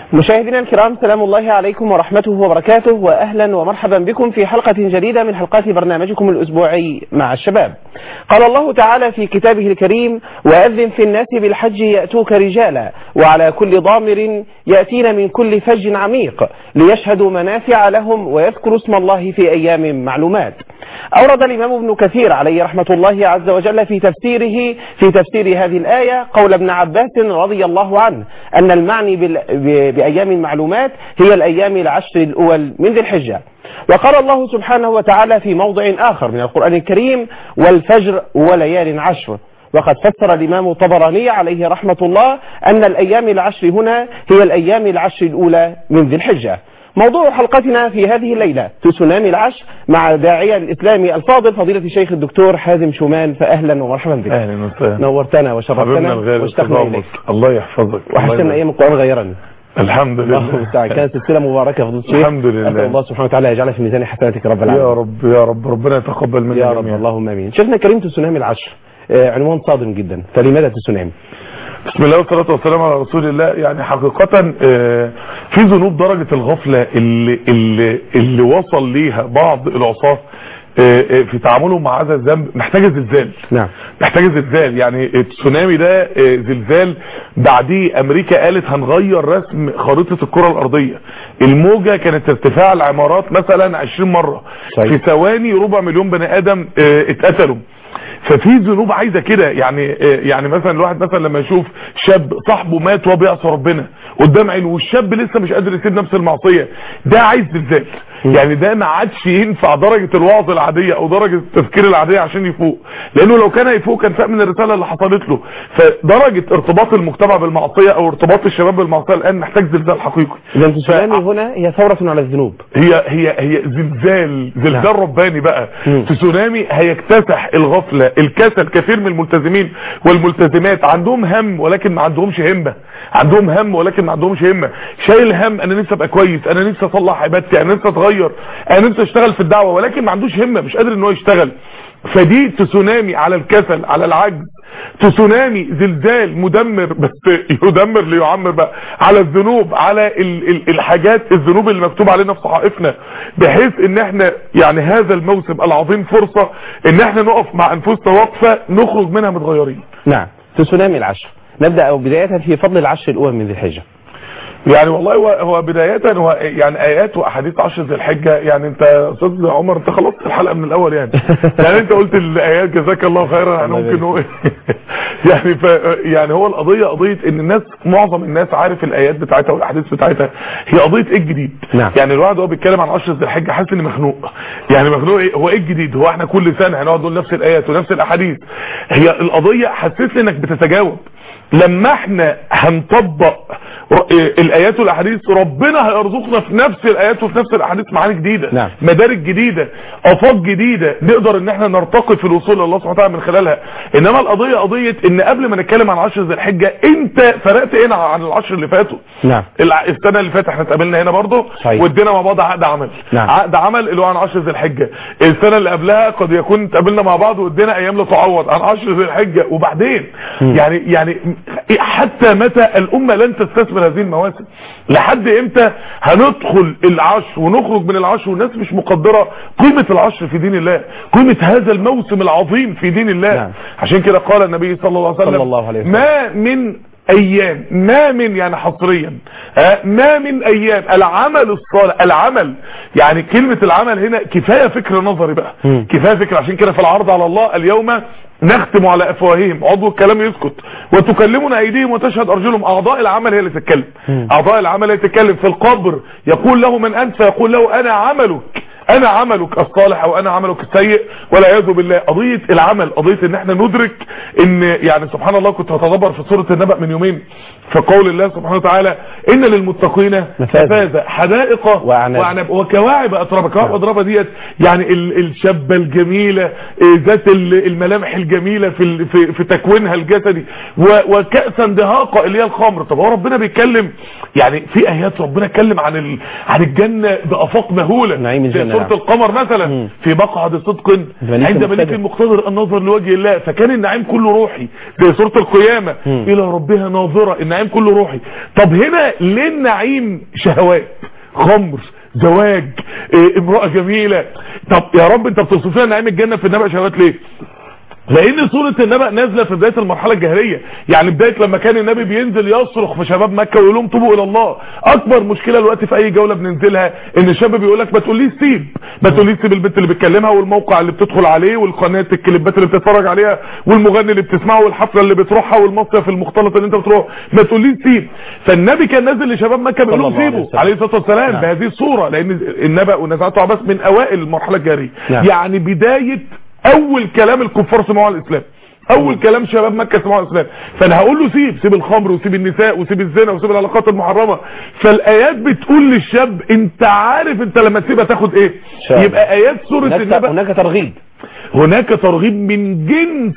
مشاهدينا الكرام سلام الله عليكم ورحمته وبركاته واهلا ومرحبا بكم في حلقه جديده من حلقات برنامجكم الاسبوعي مع الشباب. قال الله تعالى في كتابه الكريم: واذن في الناس بالحج ياتوك رجالا وعلى كل ضامر ياتين من كل فج عميق ليشهدوا منافع لهم ويذكروا اسم الله في ايام معلومات. اورد الامام ابن كثير عليه رحمه الله عز وجل في تفسيره في تفسير هذه الايه قول ابن عباس رضي الله عنه ان المعني بال... بأيام المعلومات هي الأيام العشر الأول من ذي الحجة وقال الله سبحانه وتعالى في موضع آخر من القرآن الكريم والفجر وليال عشر وقد فسر الإمام الطبراني عليه رحمة الله أن الأيام العشر هنا هي الأيام العشر الأولى من ذي الحجة موضوع حلقتنا في هذه الليلة تسونامي العشر مع داعية الإسلامي الفاضل فضيلة الشيخ الدكتور حازم شومان فأهلا ومرحبا بك اهلا وسهلا نورتنا حبيبنا وشرفتنا الغالي واشتقنا إليك الله يحفظك وحسنا الله أيام القرآن غيرا الحمد الله لله المستعان كانت سلسله مباركه فضيله الشيخ الحمد لله. اسال الله سبحانه وتعالى يجعلها في ميزان حسناتك يا رب العالمين يا رب يا رب ربنا يتقبل منا يا رب جميعا. اللهم امين شيخنا الكريم تسونامي العشر آه، عنوان صادم جدا فلماذا تسونامي بسم الله والصلاة والسلام على رسول الله يعني حقيقة آه، في ذنوب درجة الغفلة اللي, اللي, اللي وصل ليها بعض العصاة آه، آه، في تعاملهم مع هذا الذنب محتاجة زلزال نعم محتاجة زلزال يعني التسونامي ده آه، زلزال بعديه امريكا قالت هنغير رسم خريطة الكرة الارضية الموجة كانت ارتفاع العمارات مثلا 20 مرة صحيح. في ثواني ربع مليون بني ادم آه، اتقتلوا ففي ذنوب عايزه كده يعني آه، يعني مثلا الواحد مثلا لما يشوف شاب صاحبه مات وهو بيعصي ربنا قدام عينه والشاب لسه مش قادر يسيب نفس المعصيه ده عايز زلزال يعني ده ما عادش ينفع درجه الوعظ العاديه او درجه التفكير العاديه عشان يفوق لانه لو كان هيفوق كان فاق من الرساله اللي حصلت له فدرجه ارتباط المجتمع بالمعصيه او ارتباط الشباب بالمعصيه الان محتاج زلزال حقيقي اذا تسونامي هنا هي ثوره على الذنوب هي هي هي زلزال زلزال نعم. رباني بقى مم. تسونامي هيكتسح الغفله الكسل كثير من الملتزمين والملتزمات عندهم هم ولكن ما عندهمش همه عندهم هم ولكن ما عندهمش همه شايل هم انا نفسي ابقى كويس انا نفسي اصلح عبادتي انا نفسي اتغير انا نفسي اشتغل في الدعوه ولكن ما عندوش همه مش قادر ان هو يشتغل فدي تسونامي على الكسل على العجز تسونامي زلزال مدمر بس يدمر ليعمر بقى على الذنوب على ال ال الحاجات الذنوب اللي مكتوب علينا في صحائفنا بحيث ان احنا يعني هذا الموسم العظيم فرصة ان احنا نقف مع انفسنا وقفة نخرج منها متغيرين نعم تسونامي العشر نبدا او بدايه في فضل العشر الاول من ذي الحجه يعني والله هو, هو بداية هو يعني ايات واحاديث عشر ذي الحجة يعني انت يا استاذ عمر انت خلصت الحلقة من الاول يعني يعني انت قلت الايات جزاك الله خيرا يعني الله ممكن نقول يعني ف يعني هو القضية قضية ان الناس معظم الناس عارف الايات بتاعتها والاحاديث بتاعتها هي قضية ايه الجديد نعم. يعني الواحد وهو بيتكلم عن عشر ذي الحجة حاسس اني مخنوق يعني مخنوق ايه هو ايه الجديد هو احنا كل سنة هنقعد نقول نفس الايات ونفس الاحاديث هي القضية حسسني انك بتتجاوب لما احنا هنطبق ر- إيه الايات والاحاديث ربنا هيرزقنا في نفس الايات وفي نفس الاحاديث معاني جديده نعم. مدارك جديده افاق جديده نقدر ان احنا نرتقي في الوصول لله سبحانه وتعالى من خلالها انما القضيه قضيه ان قبل ما نتكلم عن عشر ذي الحجه انت فرقت هنا عن العشر اللي فاتوا نعم الع- السنه اللي فاتت احنا اتقابلنا هنا برضه صحيح. وادينا مع بعض عقد عمل نعم. عقد عمل اللي هو عن عشر ذي الحجه السنه اللي قبلها قد يكون اتقابلنا مع بعض وادينا ايام لا تعوض عن عشر ذي الحجه وبعدين مم. يعني يعني حتى متى الامه لن تستثمر هذه المواسم لحد امتى هندخل العشر ونخرج من العشر والناس مش مقدره قيمه العشر في دين الله قيمه هذا الموسم العظيم في دين الله نعم. عشان كده قال النبي صلى الله عليه وسلم صلى الله عليه وسلم. ما من ايام ما من يعني حصريا آه، ما من ايام العمل الصالح العمل يعني كلمة العمل هنا كفاية فكر نظري بقى مم. كفاية فكر عشان كده في العرض على الله اليوم نختم على افواههم عضو الكلام يسكت وتكلمنا ايديهم وتشهد ارجلهم اعضاء العمل هي اللي تتكلم مم. اعضاء العمل هي اللي تتكلم في القبر يقول له من انت فيقول له انا عملك انا عملك الصالح او انا عملك السيء والعياذ بالله قضيه العمل قضيه ان احنا ندرك ان يعني سبحان الله كنت بتدبر في سوره النبأ من يومين في قول الله سبحانه وتعالى ان للمتقين مفازة. مفازة حدائق وأعناب. وأعناب وكواعب اترابا كواعب نعم. اترابا ديت يعني ال- الشابه الجميله إيه، ذات ال- الملامح الجميله في ال- في, في تكوينها الجسدي و- وكأسا دهاقه اللي هي الخمر طب هو ربنا بيتكلم يعني في ايات ربنا اتكلم عن ال... عن الجنه بافاق مهوله نعيم في الجنة، سوره نعم. القمر مثلا مم. في مقعد صدق مليك عند ملك مقتدر. مقتدر النظر لوجه الله فكان النعيم كله روحي زي سوره القيامه مم. الى ربها ناظره النعيم النعيم كله روحي طب هنا ليه النعيم شهوات خمر زواج إيه امرأة جميلة طب يا رب انت بتوصف لنا نعيم الجنة في النبأ شهوات ليه لان سورة النبأ نازلة في بداية المرحلة الجاهلية يعني بداية لما كان النبي بينزل يصرخ في شباب مكة ويقول لهم توبوا الى الله اكبر مشكلة دلوقتي في اي جولة بننزلها ان الشاب بيقول لك ما تقوليش سيب ما تقوليش سيب البنت اللي بتكلمها والموقع اللي بتدخل عليه والقناة الكليبات اللي بتتفرج عليها والمغني اللي بتسمعه والحفلة اللي بتروحها والمصيف المختلط اللي انت بتروح ما تقوليش سيب فالنبي كان نازل لشباب مكة بيقول لهم صلى الله عليه سيبوا وسلم. عليه الصلاة والسلام نعم. بهذه الصورة لان النبأ ونزعته عباس من اوائل المرحلة الجاهلية نعم. يعني بداية اول كلام الكفار سمعوه على الاسلام اول كلام شباب مكة سمعوه على الاسلام فانا هقول له سيب سيب الخمر وسيب النساء وسيب الزنا وسيب العلاقات المحرمة فالايات بتقول للشاب انت عارف انت لما تسيبها تاخد ايه شاء الله. يبقى ايات سورة هناك, النبأ هناك ترغيب هناك ترغيب من جنس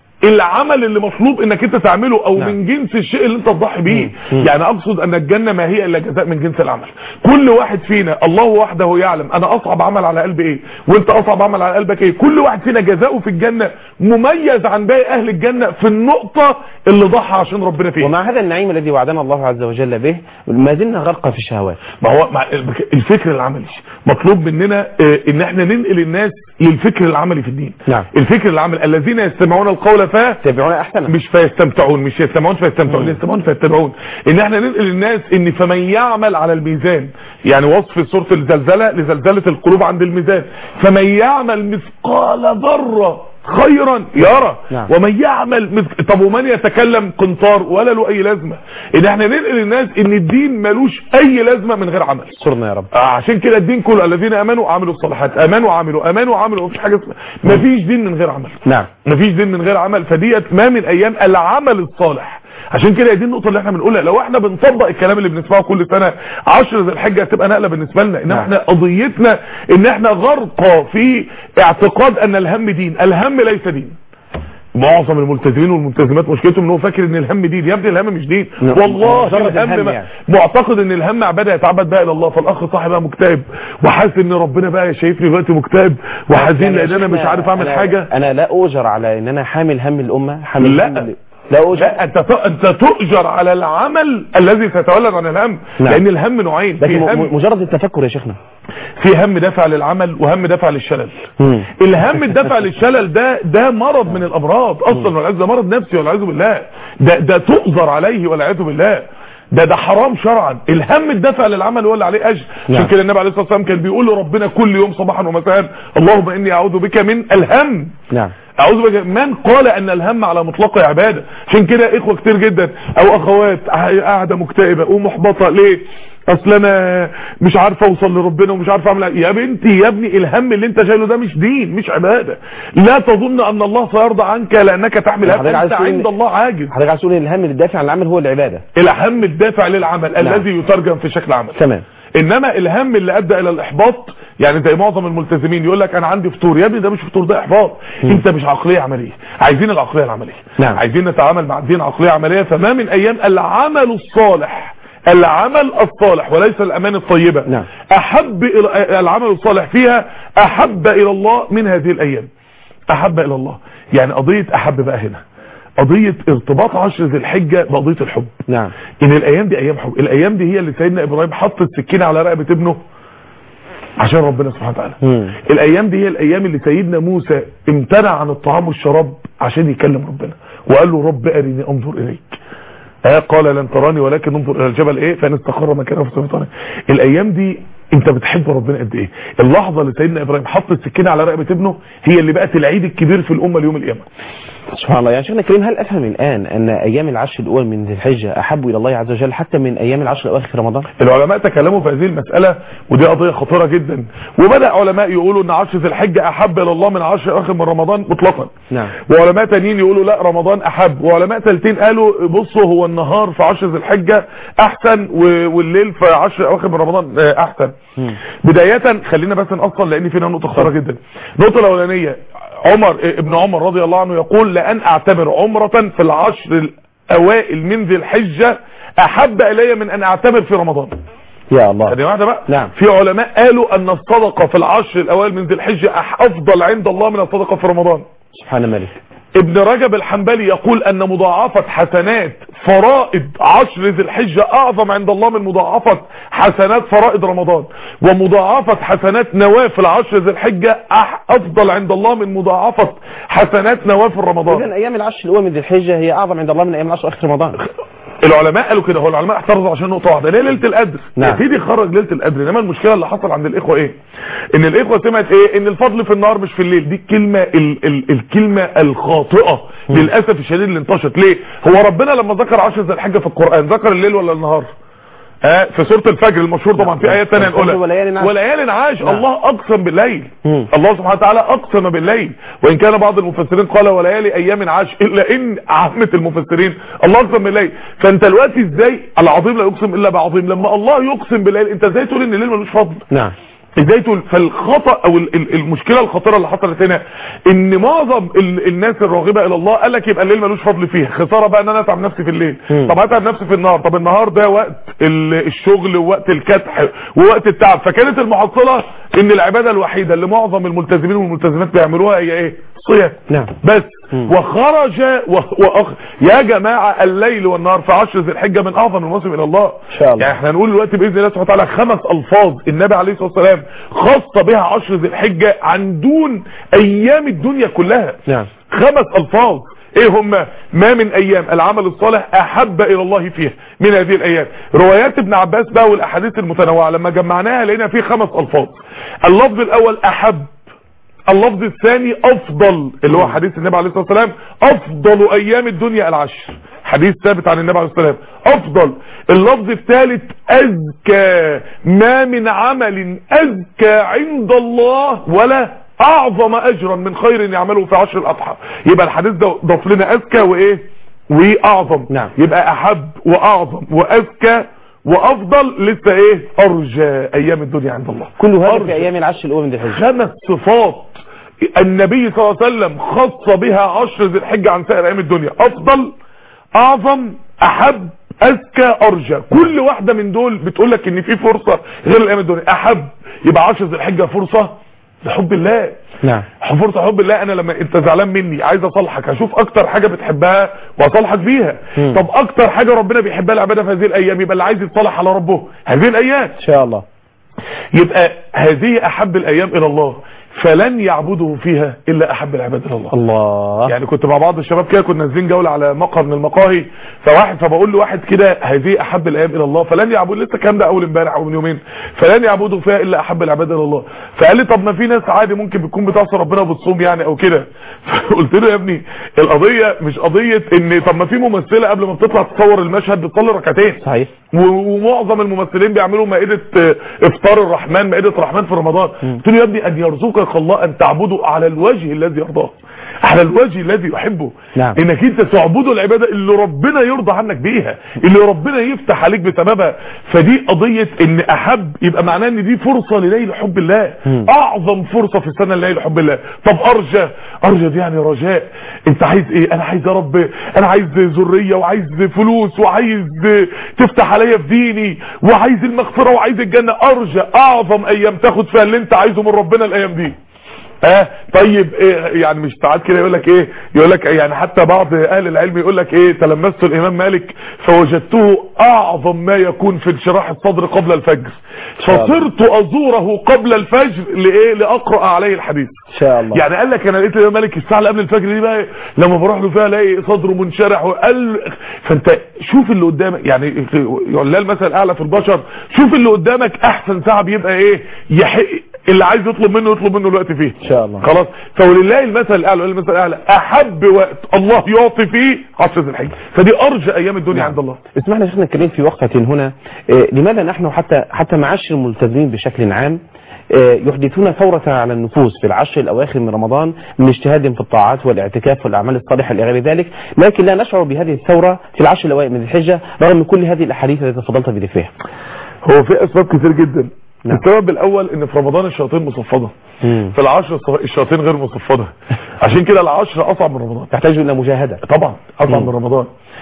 العمل اللي مطلوب انك انت تعمله او نعم. من جنس الشيء اللي انت تضحي بيه مم. يعني اقصد ان الجنة ما هي الا جزاء من جنس العمل كل واحد فينا الله وحده يعلم انا اصعب عمل على قلبي ايه وانت اصعب عمل على قلبك ايه كل واحد فينا جزاؤه في الجنة مميز عن باقي اهل الجنة في النقطة اللي ضحى عشان ربنا فيها ومع هذا النعيم الذي وعدنا الله عز وجل به ما زلنا غرقى في الشهوات ما هو مع الفكر العملي مطلوب مننا آه، ان احنا ننقل الناس للفكر العملي في الدين نعم. الفكر العملي الذين يستمعون القول ف تابعون احسنه مش فيستمتعون مش يستمعون فيستمتعون يستمعون فيتبعون ان احنا ننقل الناس ان فمن يعمل على الميزان يعني وصف سورة الزلزلة لزلزلة القلوب عند الميزان فمن يعمل مثقال ذرة خيرا يرى نعم. ومن يعمل مث... طب ومن يتكلم قنطار ولا له اي لازمة ان احنا ننقل الناس ان الدين ملوش اي لازمة من غير عمل صرنا يا رب آه، عشان كده الدين كله الذين امنوا وعملوا الصالحات امنوا وعملوا امنوا وعملوا مفيش حاجه اسمها مفيش دين من غير عمل نعم مفيش دين من غير عمل فديت ما من ايام العمل الصالح عشان كده دي النقطه اللي احنا بنقولها لو احنا بنطبق الكلام اللي بنسمعه كل سنه 10 ذي الحجه هتبقى نقله بالنسبه لنا انما نعم. احنا قضيتنا ان احنا غرقى في اعتقاد ان الهم دين الهم ليس دين معظم الملتزمين والملتزمات مشكلتهم ان هو فاكر ان الهم دين يا ابني الهم مش دين نعم. والله مجرد الهم, الهم ما- يعني. معتقد ان الهم عباده يتعبد بقى الى الله فالاخ صاحي بقى مكتئب وحاسس ان ربنا بقى شايفني دلوقتي مكتئب وحزين يعني يا لان انا شيخنا مش عارف اعمل أنا حاجه انا لا اوجر على ان انا حامل هم الامه حامل لا. هم ال- لا اوجر لا انت ت- انت تؤجر على العمل الذي سيتولد عن الهم نعم. لان الهم نوعين في لكن م- هم مجرد التفكر يا شيخنا في هم دافع للعمل وهم دافع للشلل مم. الهم الدافع للشلل ده ده مرض من الامراض اصلا والعياذ ده مرض نفسي والعياذ بالله ده ده تؤذر عليه والعياذ بالله ده ده حرام شرعا الهم الدافع للعمل هو اللي عليه اجر نعم. عشان كده النبي عليه الصلاه والسلام كان بيقول لربنا كل يوم صباحا ومساء اللهم اني اعوذ بك من الهم نعم اعوذ بك من قال ان الهم على مطلقه عباده عشان كده اخوه كتير جدا او اخوات قاعده مكتئبه ومحبطه ليه اصل انا مش عارفه اوصل لربنا ومش عارفه اعمل إيه. يا بنتي يا ابني الهم اللي انت شايله ده مش دين مش عباده لا تظن ان الله سيرضى عنك لانك تحمل هم حضرتك عايز انت تقول إن- عند الله عاجز حضرتك عايز تقول ان الهم الدافع عن العمل هو العباده الهم الدافع للعمل نعم. الذي يترجم في شكل عمل تمام انما الهم اللي ادى الى الاحباط يعني زي معظم الملتزمين يقول لك انا عندي فطور يا ابني ده مش فطور ده احباط انت مش عقليه عمليه عايزين العقليه العمليه نعم. عايزين نتعامل مع الدين عقليه عمليه فما من ايام العمل الصالح العمل الصالح وليس الامان الطيبه نعم. احب إلى العمل الصالح فيها احب الى الله من هذه الايام احب الى الله يعني قضيه احب بقى هنا قضيه ارتباط عشر ذي الحجه بقضيه الحب نعم ان الايام دي ايام حب الايام دي هي اللي سيدنا ابراهيم حط السكينه على رقبه ابنه عشان ربنا سبحانه وتعالى مم. الايام دي هي الايام اللي سيدنا موسى امتنع عن الطعام والشراب عشان يكلم ربنا وقال له رب ارني انظر اليك آه قال لن تراني ولكن انظر الى الجبل ايه فان استقر مكانه في السماء الايام دي انت بتحب ربنا قد ايه اللحظه اللي سيدنا ابراهيم حط السكينه على رقبه ابنه هي اللي بقت العيد الكبير في الامه ليوم القيامه سبحان الله يعني شيخنا الكريم هل افهم الان ان ايام العشر الاول من ذي الحجه احب الى الله عز وجل حتى من ايام العشر الاواخر في رمضان العلماء تكلموا في هذه المسألة ودي قضية خطيرة جدا وبدأ علماء يقولوا ان عشر ذي الحجة احب الى الله من عشر اخر من رمضان مطلقا نعم وعلماء تانيين يقولوا لا رمضان احب وعلماء ثالثين قالوا بصوا هو النهار في عشر ذي الحجة احسن و- والليل في عشر اواخر من رمضان آه، احسن مم. بداية خلينا بس نأصل لان فينا نقطة خطيرة جدا النقطة الاولانية عمر آه، ابن عمر رضي الله عنه يقول لأن اعتبر عمرة في العشر الاوائل من ذي الحجة احب الي من ان اعتبر في رمضان يا الله ثانية واحدة بقى نعم. في علماء قالوا ان الصدقة في العشر الاوائل من ذي الحجة أح- افضل عند الله من الصدقة في رمضان سبحان الملك ابن رجب الحنبلي يقول ان مضاعفة حسنات فرائض عشر ذي الحجة اعظم عند الله من مضاعفة حسنات فرائض رمضان ومضاعفة حسنات نوافل عشر ذي الحجة أح- افضل عند الله من مضاعفة حسنات نوافل رمضان اذا ايام العشر الاول من ذي الحجه هي اعظم عند الله من ايام العشر اخر رمضان العلماء قالوا كده هو العلماء احترزوا عشان نقطه واحده ليه ليله القدر نعم. يا سيدي خرج ليله القدر انما المشكله اللي حصل عند الاخوه ايه ان الاخوه سمعت ايه ان الفضل في النهار مش في الليل دي الكلمه ال ال الكلمه الخاطئه للاسف الشديد اللي انتشرت ليه هو ربنا لما ذكر عشر ذي الحجه في القران ذكر الليل ولا النهار آه في سوره الفجر المشهور طبعا في ايات ثانيه والفجر نقولها وليال عاش. وليال عاش نعم. الله اقسم بالليل مم. الله سبحانه وتعالى اقسم بالليل وان كان بعض المفسرين قال وليالي ايام عاش الا ان عامه المفسرين الله اقسم بالليل فانت دلوقتي ازاي العظيم لا يقسم الا بعظيم لما الله يقسم بالليل انت ازاي تقول ان الليل ملوش فضل نعم ازاي تقول فالخطا او ال- ال- المشكله الخطيره اللي حصلت هنا ان معظم ال- الناس الراغبه الى الله قال لك يبقى الليل ملوش فضل فيه خساره بقى ان انا اتعب نفسي في الليل مم. طب هتعب نفسي في النهار طب النهار ده وقت ال- الشغل ووقت الكدح ووقت التعب فكانت المحصله ان العباده الوحيده اللي معظم الملتزمين والملتزمات بيعملوها هي ايه صيام نعم. بس مم. وخرج و... وأخ... يا جماعه الليل والنهار في عشر ذي الحجه من اعظم المواسم الى الله إن شاء الله. يعني احنا هنقول دلوقتي باذن الله سبحانه وتعالى خمس الفاظ النبي عليه الصلاه والسلام خاصه بها عشر ذي الحجه عن دون ايام الدنيا كلها نعم. خمس الفاظ ايه هم ما من ايام العمل الصالح احب الى الله فيها من هذه الايام روايات ابن عباس بقى والاحاديث المتنوعه لما جمعناها لقينا فيه خمس الفاظ اللفظ الاول احب اللفظ الثاني افضل اللي هو حديث النبي عليه الصلاه والسلام افضل ايام الدنيا العشر حديث ثابت عن النبي عليه الصلاه والسلام افضل اللفظ الثالث ازكى ما من عمل ازكى عند الله ولا اعظم اجرا من خير يعمله في عشر الاضحى يبقى الحديث ده ضاف لنا ازكى وايه واعظم نعم. يبقى احب واعظم وازكى وافضل لسه ايه ارجى ايام الدنيا عند الله كل هذا أرجى. في ايام العشر الاول من ذي الحجه خمس صفات النبي صلى الله عليه وسلم خص بها عشر ذي الحجة عن سائر ايام الدنيا افضل اعظم احب اذكى ارجى كل واحدة من دول بتقول لك ان في فرصة غير الايام الدنيا احب يبقى عشر ذي الحجة فرصة لحب الله نعم فرصة حب الله انا لما انت زعلان مني عايز اصالحك هشوف اكتر حاجة بتحبها واصالحك بيها مم. طب اكتر حاجة ربنا بيحبها العبادة في هذه الايام يبقى اللي عايز يتصالح على ربه هذه الايام ان شاء الله يبقى هذه احب الايام الى الله فلن يعبده فيها الا احب العباد الى الله الله يعني كنت مع بعض الشباب كده كنا نازلين جوله على مقهى من المقاهي فواحد فبقول لواحد كده هذه احب الايام الى الله فلن يعبد لسه الكلام ده اول امبارح او من يومين فلن يعبدوا فيها الا احب العباد الى الله فقال لي طب ما في ناس عادي ممكن بتكون بتعصي ربنا وبتصوم يعني او كده فقلت له يا ابني القضيه مش قضيه ان طب ما في ممثله قبل ما بتطلع تصور المشهد بتصلي ركعتين صحيح و- ومعظم الممثلين بيعملوا مائدة آه، افطار الرحمن مائدة الرحمن في رمضان قلت له يا ابني ان يرزقك الله ان تعبده على الوجه الذي يرضاه على الوجه الذي يحبه نعم. انك انت تعبده العبادة اللي ربنا يرضى عنك بيها اللي ربنا يفتح عليك بسببها فدي قضية ان احب يبقى معناه ان دي فرصة لليل حب الله مم. اعظم فرصة في السنة لليل حب الله طب ارجى ارجى دي يعني رجاء انت عايز ايه انا عايز يا رب انا عايز ذرية وعايز فلوس وعايز تفتح عليا في ديني وعايز المغفرة وعايز الجنة ارجى اعظم ايام تاخد فيها اللي انت عايزه من ربنا الايام دي اه طيب إيه يعني مش ساعات كده يقول لك ايه يقول لك يعني حتى بعض اهل العلم يقول لك ايه تلمست الامام مالك فوجدته اعظم ما يكون في انشراح الصدر قبل الفجر شاء الله. فصرت ازوره قبل الفجر لايه لاقرا عليه الحديث ان شاء الله يعني قال لك انا لقيت الامام مالك الساعه اللي قبل الفجر دي بقى لما بروح له فيها الاقي صدره منشرح وقال فانت شوف اللي قدامك يعني يقول المثل الاعلى في البشر شوف اللي قدامك احسن ساعه بيبقى ايه يحق اللي عايز يطلب منه يطلب منه الوقت فيه ان شاء الله خلاص فولله المثل الاعلى ولله المثل الاعلى احب وقت الله يعطي فيه عشر ذي الحجه فدي ارجى ايام الدنيا عند الله اسمحنا يا شيخنا الكريم في وقفة هنا آه، لماذا نحن حتى حتى معاشر الملتزمين بشكل عام آه، يحدثون ثورة على النفوس في العشر الأواخر من رمضان من اجتهاد في الطاعات والاعتكاف والأعمال الصالحة إلى غير ذلك لكن لا نشعر بهذه الثورة في العشر الأوائل من ذي الحجة رغم من كل هذه الأحاديث التي تفضلت بذكرها هو في اسباب كتير جدا نعم. السبب الاول ان في رمضان الشياطين مصفده مم. في العشر الص- الشياطين غير مصفده عشان كده العشر اصعب من رمضان تحتاج إلى مجاهدة طبعا اصعب مم. من رمضان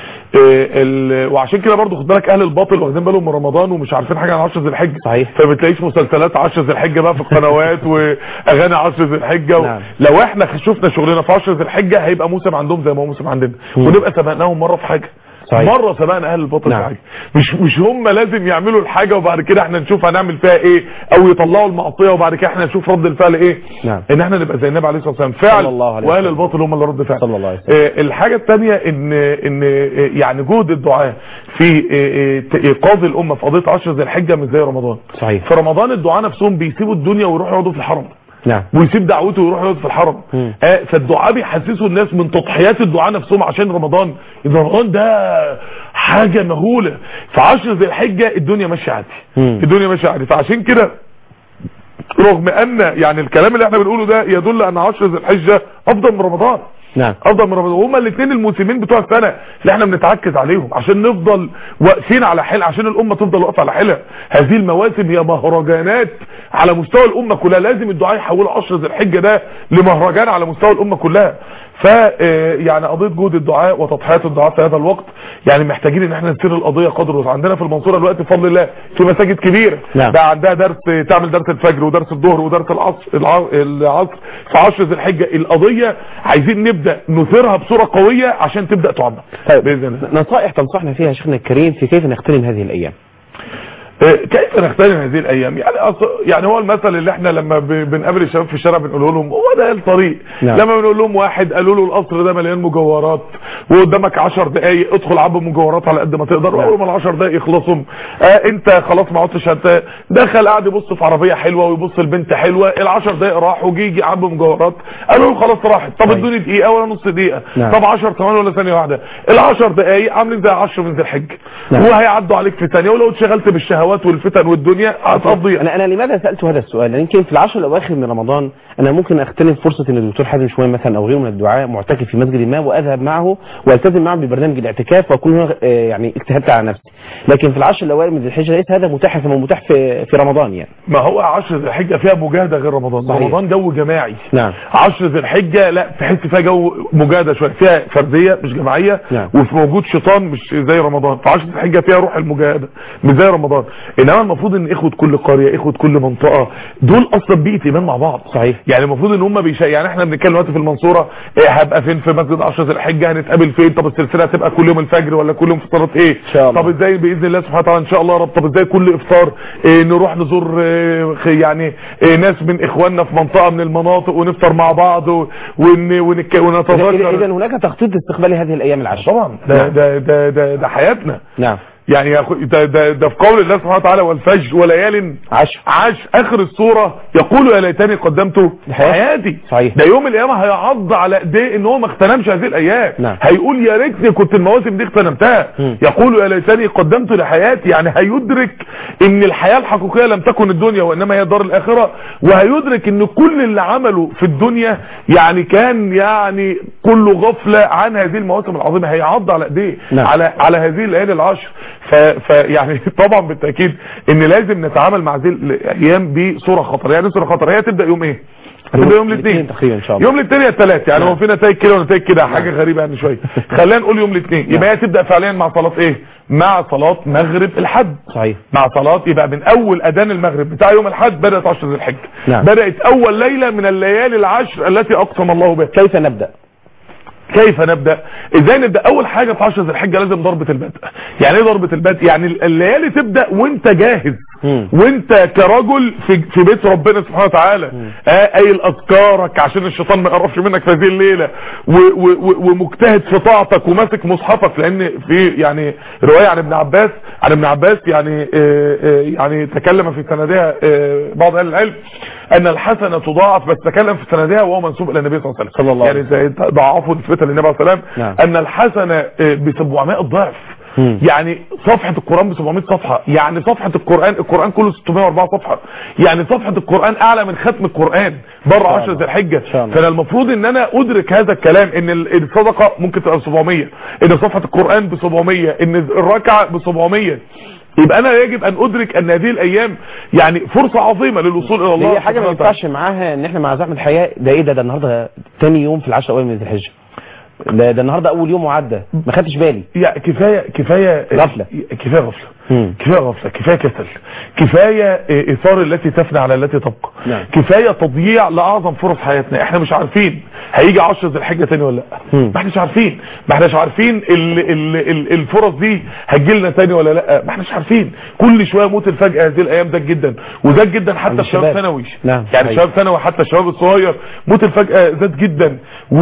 إيه ال... وعشان كده برضو خد بالك اهل الباطل واخدين بالهم من رمضان ومش عارفين حاجه عن 10 ذي الحجه صحيح. فبتلاقيش مسلسلات 10 ذي الحجه بقى في القنوات واغاني 10 ذي الحجه و... نعم. لو احنا شفنا شغلنا في 10 ذي الحجه هيبقى موسم عندهم زي ما هو موسم عندنا مم. ونبقى سبقناهم مره في حاجه صحيح. مره سبقنا اهل الباطل نعم. في حاجه مش مش هم لازم يعملوا الحاجه وبعد كده احنا نشوف هنعمل فيها ايه او يطلعوا المعصيه وبعد كده احنا نشوف رد الفعل ايه نعم. ان احنا نبقى زي النبي على الصلاه والسلام فعل صلى الله عليه واهل وسلم. الباطل هم اللي رد فعل صلى الله عليه وسلم. آه، الحاجه الثانيه ان ان آه، يعني جهد الدعاء في آه، آه، ايقاظ الامه في قضيه 10 ذي الحجه مش زي رمضان صحيح في رمضان الدعاء نفسهم بيسيبوا الدنيا ويروحوا يقعدوا في الحرم نعم ويسيب دعوته ويروح يقعد في الحرم مم. آه فالدعاء بيحسسوا الناس من تضحيات الدعاء نفسهم عشان رمضان ان رمضان ده حاجه مهوله في 10 ذي الحجه الدنيا ماشيه عادي مم. الدنيا ماشيه عادي فعشان كده رغم ان يعني الكلام اللي احنا بنقوله ده يدل ان 10 ذي الحجه افضل من رمضان نعم افضل من رمضان هما الاثنين الموسمين بتوع السنه اللي احنا بنتعكز عليهم عشان نفضل واقفين على حيل عشان الامه تفضل واقفه على حيلها هذه المواسم هي مهرجانات على مستوى الامه كلها لازم الدعاء يحولوا 10 ذي الحجه ده لمهرجان على مستوى الامه كلها ف آه، يعني قضيه جهد الدعاء وتضحيات الدعاء في هذا الوقت يعني محتاجين ان احنا نسير القضيه قدر الوسع. عندنا في المنصوره دلوقتي بفضل الله في مساجد كبيره نعم. بقى عندها درس تعمل درس الفجر ودرس الظهر ودرس العصر الع- العصر في 10 ذي الحجه القضيه عايزين نبدا نثيرها بصوره قويه عشان تبدا تعمق طيب باذن الله نصائح تنصحنا فيها شيخنا الكريم في كيف نغتنم هذه الايام آه، كيف نغتنم هذه الايام يعني أص... يعني هو المثل اللي احنا لما ب... بنقابل الشباب في الشارع بنقول لهم هو ده الطريق نعم. لما بنقول لهم واحد قالوا له القصر ده مليان مجوهرات وقدامك 10 دقايق ادخل عبي مجوهرات على قد ما تقدر نعم. واول ما ال 10 دقايق يخلصوا آه انت خلاص ما عدتش هت... دخل قاعد يبص في عربيه حلوه ويبص لبنت حلوه ال 10 دقايق راحوا جه يجي عبي مجوهرات قالوا له خلاص راحت طب طيب. ادوني دقيقه ولا نص دقيقه نعم. طب 10 ثواني ولا ثانيه واحده ال 10 دقايق عاملين زي 10 من ذي الحجه نعم. وهيعدوا عليك في ثانيه ولو اتشغلت بالشهوات والفتن والدنيا هتقضيها انا انا لماذا سالت هذا السؤال لان يمكن في العشر الاواخر من رمضان انا ممكن اغتنم فرصه ان الدكتور حازم شويه مثلا او غيره من الدعاء معتكف في مسجد ما واذهب معه والتزم معه ببرنامج الاعتكاف واكون هنا آه، يعني اجتهدت على نفسي لكن في العشر الاوائل من ذي الحجه ليس هذا متاح كما متاح في في رمضان يعني ما هو 10 ذي الحجه فيها مجاهده غير رمضان صحيح. رمضان جو جماعي نعم 10 ذي الحجه لا تحس فيها جو مجاهده شويه فيها فرديه مش جماعيه نعم. وفي موجود شيطان مش زي رمضان في 10 ذي الحجه فيها روح المجاهده مش زي رمضان انما المفروض ان اخوه كل قريه اخوه كل منطقه دول اصلا بيئه ايمان مع بعض صحيح. يعني المفروض ان هم بيشا يعني احنا بنتكلم دلوقتي في المنصوره إيه هبقى فين في مسجد 10 ذي الحجه هنتقابل فين طب السلسله هتبقى كل يوم الفجر ولا كل يوم في صلاه ايه إن شاء الله. طب ازاي باذن الله سبحانه وتعالى ان شاء الله يا رب طب ازاي كل افطار إيه نروح نزور إيه خ- يعني إيه ناس من اخواننا في منطقه من المناطق ونفطر مع بعض و- ون ونك اذا ونتذكر إذا هناك تخطيط لاستقبال هذه الايام العشر طبعا ده ده ده ده, ده حياتنا نعم يعني يا أخو- ده, ده, ده في قول الله سبحانه وتعالى والفجر وليال عشر عاش اخر الصورة يقول يا ليتني قدمت لحياتي. حياتي صحيح. ده يوم القيامة هيعض على ايديه ان هو ما اغتنمش هذه الايام نعم. هيقول يا ريتني كنت المواسم دي اغتنمتها مم. يقول يا ليتني قدمت لحياتي يعني هيدرك ان الحياة الحقيقية لم تكن الدنيا وانما هي دار الاخرة وهيدرك ان كل اللي عمله في الدنيا يعني كان يعني كله غفلة عن هذه المواسم العظيمة هيعض على ايديه نعم. على على هذه الليالي العشر ف... ف يعني طبعا بالتاكيد ان لازم نتعامل مع هذه الايام بصوره خطر يعني صوره خطر هي تبدا يوم ايه هتبدا يوم الاثنين تقريبا ان شاء الله يوم الاثنين يا الثلاث يعني نعم. هو في نتائج كده ونتائج كده حاجه غريبه يعني شويه خلينا نقول يوم الاثنين يبقى هي تبدا فعليا مع صلاه ايه مع صلاه مغرب الحد صحيح مع صلاة يبقى من اول اذان المغرب بتاع يوم الحد بدأت عشر ذي الحجة نعم. بدأت اول ليلة من الليالي العشر التي اقسم الله بها كيف نبدا كيف نبدأ ازاي نبدأ اول حاجة في عشر ذي الحجة لازم ضربة البدء يعني ايه ضربة البدء يعني الليالي تبدأ وانت جاهز مم. وانت كرجل في, في بيت ربنا سبحانه وتعالى آه قايل اذكارك عشان الشيطان ما يقربش منك في هذه الليلة و و و ومجتهد في طاعتك وماسك مصحفك لان في يعني رواية عن ابن عباس عن ابن عباس يعني آه آه يعني تكلم في سندها آه بعض اهل العلم ان الحسنة تضاعف بس تكلم في سندها وهو منسوب الى النبي صلى الله عليه وسلم صلى الله عليه يعني زي ضعفوا نسبة للنبي عليه الصلاة والسلام نعم. ان الحسنة ب 700 ضعف مم. يعني صفحة القرآن ب 700 صفحة يعني صفحة القرآن القرآن كله 604 صفحة يعني صفحة القرآن اعلى من ختم القرآن بره شاء 10 الله. ذي الحجة شاء الله. فانا المفروض ان انا ادرك هذا الكلام ان ال- الصدقة ممكن تبقى ب 700 ان صفحة القرآن ب 700 ان الركعة ب 700 يبقى انا يجب ان ادرك ان هذه الايام يعني فرصة عظيمة للوصول الى الله هي حاجه ما سبحانه وتعالى. ينفعش معاها ان احنا مع زحمه الحياه ده ايه ده ده النهارده تاني يوم في العشر الاوائل من ذي الحجه ده, ده النهارده اول يوم وعدى ما خدتش بالي يعني كفايه كفايه غفلة. كفايه غفله مم. كفايه غفله كفايه كسل كفايه آه، اثار التي تفنى على التي تبقى نعم. كفايه تضييع لاعظم فرص حياتنا احنا مش عارفين هيجي 10 ذي الحجه تاني ولا لا مم. ما احناش عارفين ما احناش عارفين ال ال ال الفرص دي هتجيلنا تاني ولا لا ما احناش عارفين كل شويه موت الفجأة هذه الايام زاد جدا وزاد جدا حتى عند في شباب الشباب. ثانوي نعم، يعني صحيح. شباب ثانوي حتى الشباب الصغير موت الفجأة زاد جدا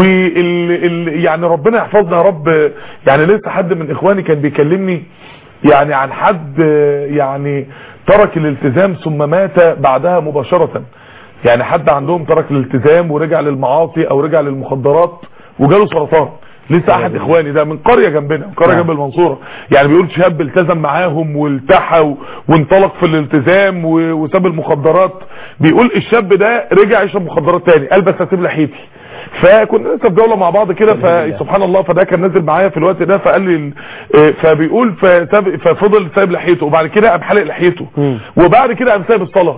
وال ال يعني ربنا يحفظنا يا رب يعني لسه حد من اخواني كان بيكلمني يعني عن حد يعني ترك الالتزام ثم مات بعدها مباشرة يعني حد عندهم ترك الالتزام ورجع للمعاصي او رجع للمخدرات وجاله سرطان لسه احد اخواني ده من قريه جنبنا من قريه نعم. جنب المنصوره يعني بيقول شاب التزم معاهم والتحى و- وانطلق في الالتزام و- وساب المخدرات بيقول الشاب ده رجع يشرب مخدرات تاني قال بس هسيب لحيتي فكنا لسه في جوله مع بعض كده بالله. فسبحان الله فده كان نازل معايا في الوقت ده فقال لي ال- آه، فبيقول فساب- ففضل سايب لحيته وبعد كده قام حالق لحيته مم. وبعد كده قام سايب الصلاه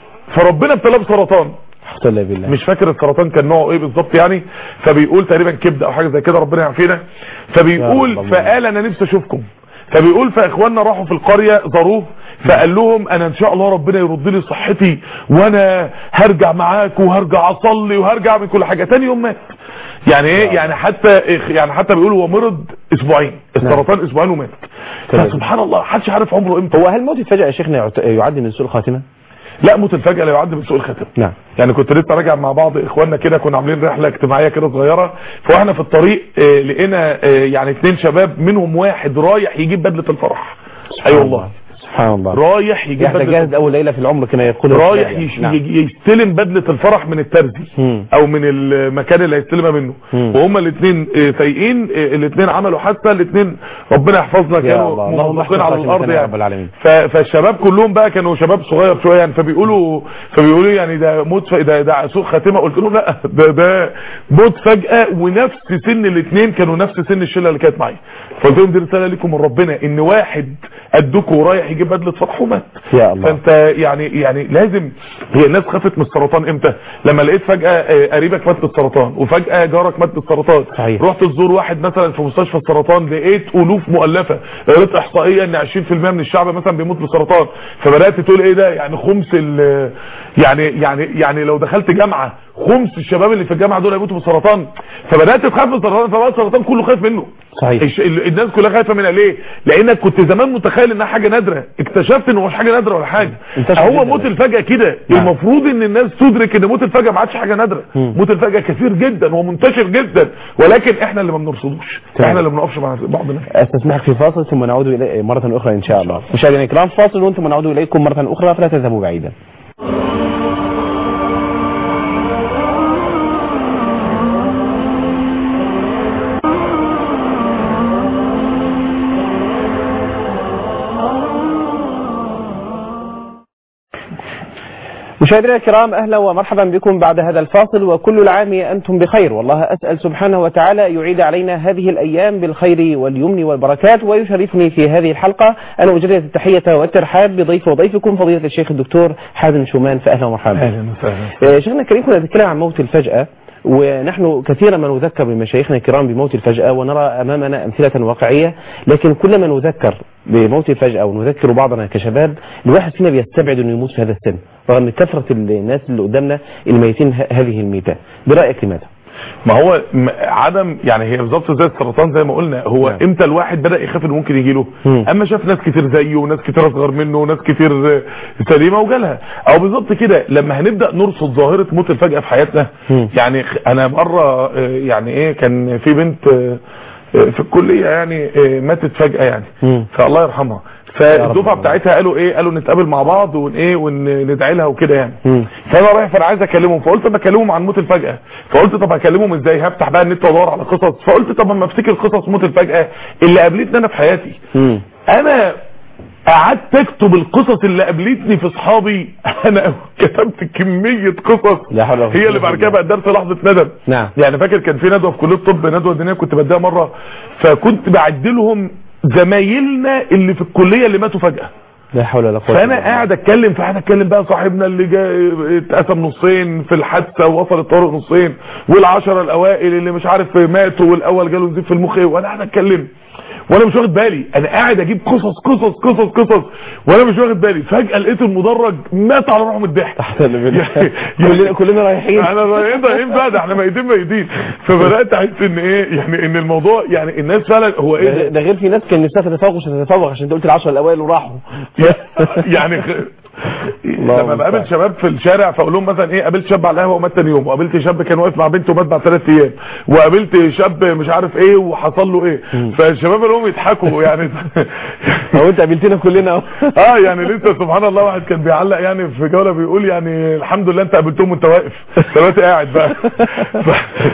فربنا ابتلاه بسرطان الحمد لله بالله مش فاكر السرطان كان نوعه ايه بالظبط يعني فبيقول تقريبا كبد او حاجه زي كده ربنا يعافينا يا فبيقول رب فقال انا نفسي اشوفكم فبيقول فاخواننا راحوا في القريه زاروه فقال لهم انا ان شاء الله ربنا يرد لي صحتي وانا هرجع معاك وهرجع اصلي وهرجع اعمل كل حاجه تاني يوم مات يعني ايه يعني حتى يعني حتى بيقولوا هو مرض اسبوعين السرطان اسبوعين ومات تمام. فسبحان الله محدش عارف عمره امتى هو هل موت الفجأة يا شيخنا يعت- يعد من سوء الخاتمة؟ لا موت الفجأة لا يعد من سوء الختم نعم يعني كنت لسه راجع مع بعض اخواننا كده كنا عاملين رحله اجتماعيه كده صغيره فاحنا في الطريق آه، لقينا آه، يعني اثنين شباب منهم واحد رايح يجيب بدله الفرح اي والله سبحان الله رايح يجيب يحتاج بدله جاهز أول ليلة في العمر كما يقول رايح الشاعر. يش- نعم. يج- يستلم بدله الفرح من الترزي مم. او من المكان اللي هيستلمها منه مم. وهما الاثنين سايقين الاثنين عملوا حادثه الاثنين ربنا يحفظنا يا كانوا الله اللهم موقفين احفظ على خاتمتنا الارض يا يعني رب العالمين ف- فالشباب كلهم بقى كانوا شباب صغير شويه يعني فبيقولوا فبيقولوا لي يعني ده موت ف- ده ده سوء خاتمه قلت لهم لا ده ده موت فجاه ونفس سن الاثنين كانوا نفس سن الشله اللي كانت معايا فقلت لهم دي رساله لكم من ربنا ان واحد قدكم ورايح يجيب بدله فرح ومات يا الله فانت يعني يعني لازم هي الناس خافت من السرطان امتى لما لقيت فجاه آه، قريبك مات بالسرطان وفجاه جارك مات بالسرطان صحيح. رحت تزور واحد مثلا في مستشفى السرطان لقيت الوف مؤلفه قريت احصائيه ان 20% من الشعب مثلا بيموت بالسرطان فبدات تقول ايه ده يعني خمس ال يعني يعني يعني لو دخلت جامعه خمس الشباب اللي في الجامعه دول هيموتوا بالسرطان فبدات تخاف من السرطان فبقى السرطان كله خايف منه صحيح الش- ال- الناس كلها خايفه منها ليه لانك كنت زمان متخيل انها حاجه نادره اكتشفت انه مش حاجه نادره ولا حاجه انتشر هو جداً. موت الفجاه كده نعم. المفروض ان الناس تدرك ان موت الفجاه ما عادش حاجه نادره مم. موت الفجاه كثير جدا ومنتشر جدا ولكن احنا اللي ما بنرصدوش تمام. احنا اللي ما بنقفش مع بعضنا استسمحك في فاصل ثم نعود إلي مرة أخرى إن شاء الله مشاهدينا الكرام فاصل وأنتم نعود إليكم مرة أخرى فلا تذهبوا بعيدا مشاهدينا الكرام اهلا ومرحبا بكم بعد هذا الفاصل وكل العام انتم بخير والله اسال سبحانه وتعالى يعيد علينا هذه الايام بالخير واليمن والبركات ويشرفني في هذه الحلقه ان اجدد التحيه والترحاب بضيف وضيفكم فضيله الشيخ الدكتور حازم شومان فاهلا ومرحبا اهلا وسهلا آه، شيخنا الكريم كنا نتكلم عن موت الفجأة ونحن كثيرا ما نذكر بمشايخنا الكرام بموت الفجأة ونرى أمامنا أمثلة واقعية لكن كلما نذكر بموت الفجأة ونذكر بعضنا كشباب الواحد فينا بيستبعد أنه يموت في هذا السن رغم كثرة الناس اللي قدامنا الميتين ه- هذه الميتة برأيك لماذا؟ ما هو م- عدم يعني هي بالظبط زي السرطان زي ما قلنا هو نعم. امتى الواحد بدا يخاف انه ممكن يجي له مم. اما شاف ناس كتير زيه وناس كتير اصغر منه وناس كتير آه، سليمه وجالها او بالظبط كده لما هنبدا نرصد ظاهره موت الفجاه في حياتنا مم. يعني خ- انا مره آه، يعني ايه كان في بنت آه، آه، في الكليه يعني آه، ماتت فجاه يعني مم. فالله يرحمها يا رب فالدفعه الله. بتاعتها قالوا ايه قالوا نتقابل مع بعض ون ايه وندعي لها وكده يعني مم. فانا رايح فانا عايز اكلمهم فقلت بكلمهم عن موت الفجأة فقلت طب هكلمهم ازاي هفتح بقى النت وادور على قصص فقلت طب اما افتكر قصص موت الفجأة اللي قابلتني انا في حياتي مم. انا قعدت اكتب القصص اللي قابلتني في اصحابي انا كتبت كمية قصص لا حول ولا قوة هي اللي بعد كده بقت درس لحظة ندم نعم يعني فاكر كان في ندوه في كليه الطب ندوه دينيه كنت بديها مره فكنت بعد لهم زمايلنا اللي في الكليه اللي ماتوا فجاه لا حول ولا قوة فانا إلا بالله. قاعد اتكلم فقاعد اتكلم بقى صاحبنا اللي جاي اتقسم نصين في الحادثه ووصل الطارق نصين والعشره الاوائل اللي مش عارف ماتوا والاول جاله نزيف في المخ وانا قاعد اتكلم وانا مش واخد بالي انا قاعد اجيب قصص قصص قصص قصص وانا مش واخد بالي فجاه لقيت المدرج مات على روحه من الضحك كلنا كلنا رايحين انا رايحين رايحين بقى ده احنا ميتين ميتين فبدات احس ان ايه يعني ان الموضوع يعني الناس فعلا هو ايه ده ده؟ ده غير في ناس كان نفسها تتفوق مش هتتفوق عشان انت قلت العشرة الاوائل وراحوا يعني خ... الله لما بقابل المستعان. شباب في الشارع فاقول لهم مثلا ايه قابلت شاب على القهوه ومات تاني يوم وقابلت شاب كان واقف مع بنته ومات بعد ثلاث ايام وقابلت شاب مش عارف ايه وحصل له ايه فالشباب اللي هم يضحكوا يعني او انت قابلتنا كلنا اهو اه يعني لسه سبحان الله واحد كان بيعلق يعني في جوله بيقول يعني الحمد لله انت قابلتهم وانت واقف دلوقتي قاعد بقى ف...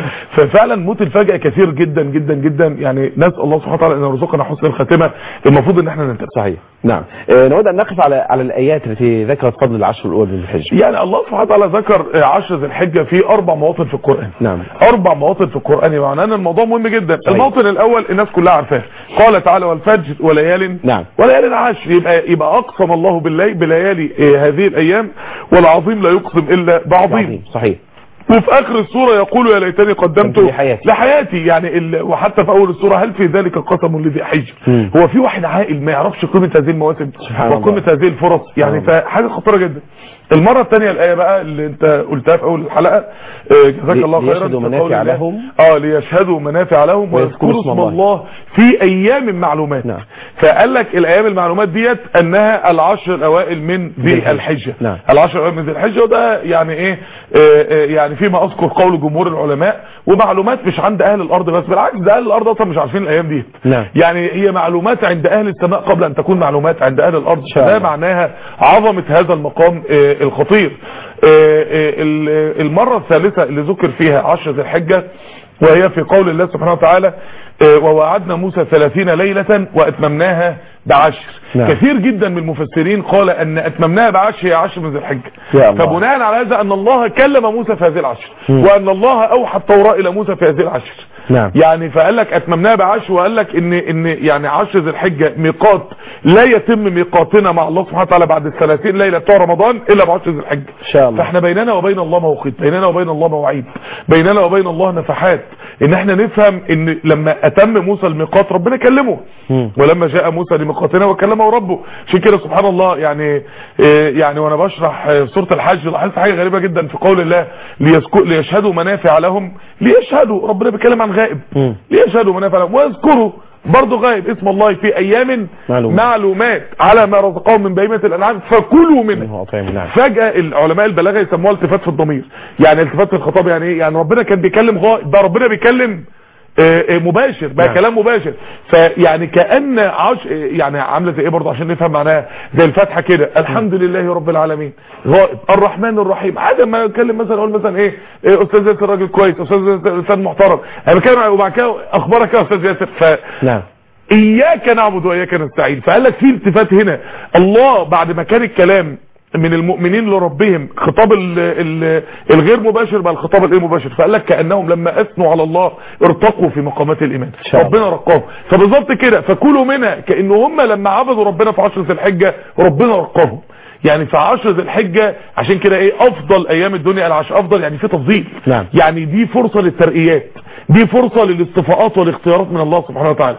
ففعلا موت الفجأة كثير جدا جدا جدا يعني نسال الله سبحانه وتعالى ان يرزقنا حسن الخاتمه المفروض ان احنا ننتبه صحيح نعم آه، نود ان نقف على على الايات التي ذكرت فضل العشر الاول من الحج يعني الله سبحانه وتعالى ذكر آه، عشر ذي الحجة في أربع مواطن في القرآن نعم. أربع مواطن في القرآن معناه أن الموضوع مهم جدا صحيح. الموطن الأول الناس كلها عارفاه قال تعالى والفجر وليال نعم. وليال عشر يبقى يبقى أقسم الله بالله بليالي آه، هذه الأيام والعظيم لا يقسم إلا بعظيم عظيم صحيح وفي اخر السوره يقول يا ليتني قدمت قدمت لحياتي. لحياتي يعني ال... وحتى في اول السوره هل في ذلك قسم لذي حجر مم. هو في واحد عاقل ما يعرفش قيمه هذه المواسم سبحان وقيمه الله. هذه الفرص يعني سبحان فحاجه خطيره جدا المره الثانيه الايه بقى اللي انت قلتها في اول الحلقه آه، جزاك لي- الله خيرا ليشهدوا في منافع قول الله. لهم. اه ليشهدوا منافع لهم ويذكروا ويذكروا اسم اسم الله. الله في ايام معلومات نعم. فقال لك الايام المعلومات ديت انها العشر الاوائل من ذي الحجة. الحجه نعم. العشر الاوائل من ذي الحجه وده يعني ايه آه، آه، يعني فيما اذكر قول جمهور العلماء ومعلومات مش عند اهل الارض بس بالعكس ده اهل الارض اصلا مش عارفين الايام دي نعم. يعني هي معلومات عند اهل السماء قبل ان تكون معلومات عند اهل الارض شاء ده الله. معناها عظمه هذا المقام آه، الخطير آه، آه، ال- المره الثالثه اللي ذكر فيها عشر ذي الحجه وهي في قول الله سبحانه وتعالى آه، ووعدنا موسى ثلاثين ليلة وأتممناها بعشر نعم. كثير جدا من المفسرين قال أن أتممناها بعشر هي عشر من ذي الحجة يا الله. فبناء على هذا أن الله كلم موسى في هذه العشر مم. وأن الله أوحى التوراة إلى موسى في هذه العشر نعم. يعني فقال لك أتممناها بعشر وقال لك إن إن يعني عشر ذي الحجة ميقات لا يتم ميقاتنا مع الله سبحانه وتعالى بعد الثلاثين ليلة بتوع رمضان إلا بعشر ذي الحجة إن شاء الله. فاحنا بيننا وبين الله موقيت بيننا وبين الله مواعيد بيننا وبين الله نفحات ان احنا نفهم ان لما اتم موسى الميقات ربنا كلمه مم. ولما جاء موسى لميقاتنا وكلمه ربه عشان كده سبحان الله يعني إيه يعني وانا بشرح آه، سوره الحج لاحظت حاجه غريبه جدا في قول الله ليذكر- ليشهدوا منافع لهم ليشهدوا ربنا بيتكلم عن غائب مم. ليشهدوا منافع لهم ويذكروا برضه غائب اسم الله في ايام معلومات. معلومات على ما رزقهم من بهيمه الانعام فكلوا منه منه أطعم نعم فجأة العلماء البلاغة يسموها التفات في الضمير يعني التفات في الخطاب يعني ايه يعني ربنا كان بيكلم غائب ده ربنا بيكلم آه، آه، مباشر بقى نعم. كلام مباشر فيعني كأن عش آه، يعني عاملة زي ايه برضه عشان نفهم معناها زي الفاتحة كده الحمد لله رب العالمين غائب الرحمن الرحيم عادة ما يتكلم مثلا اقول مثلا ايه إيه، استاذ ياسر راجل كويس استاذ ياسر انسان محترم انا بتكلم وبعد كده اخبارك يا استاذ ياسر ف نعم اياك نعبد واياك نستعين فقال لك في التفات هنا الله بعد ما كان الكلام من المؤمنين لربهم خطاب ال ال الغير مباشر بل الخطاب الايه مباشر فقال لك كانهم لما اثنوا على الله ارتقوا في مقامات الايمان شاء الله. ربنا رقاهم فبالظبط كده فكلوا منها كان هم لما عبدوا ربنا في عشر ذي الحجه ربنا رقاهم يعني في عشر ذي الحجه عشان كده ايه افضل ايام الدنيا العشر افضل يعني في تفضيل نعم. يعني دي فرصه للترقيات دي فرصه للاصطفاءات والاختيارات من الله سبحانه وتعالى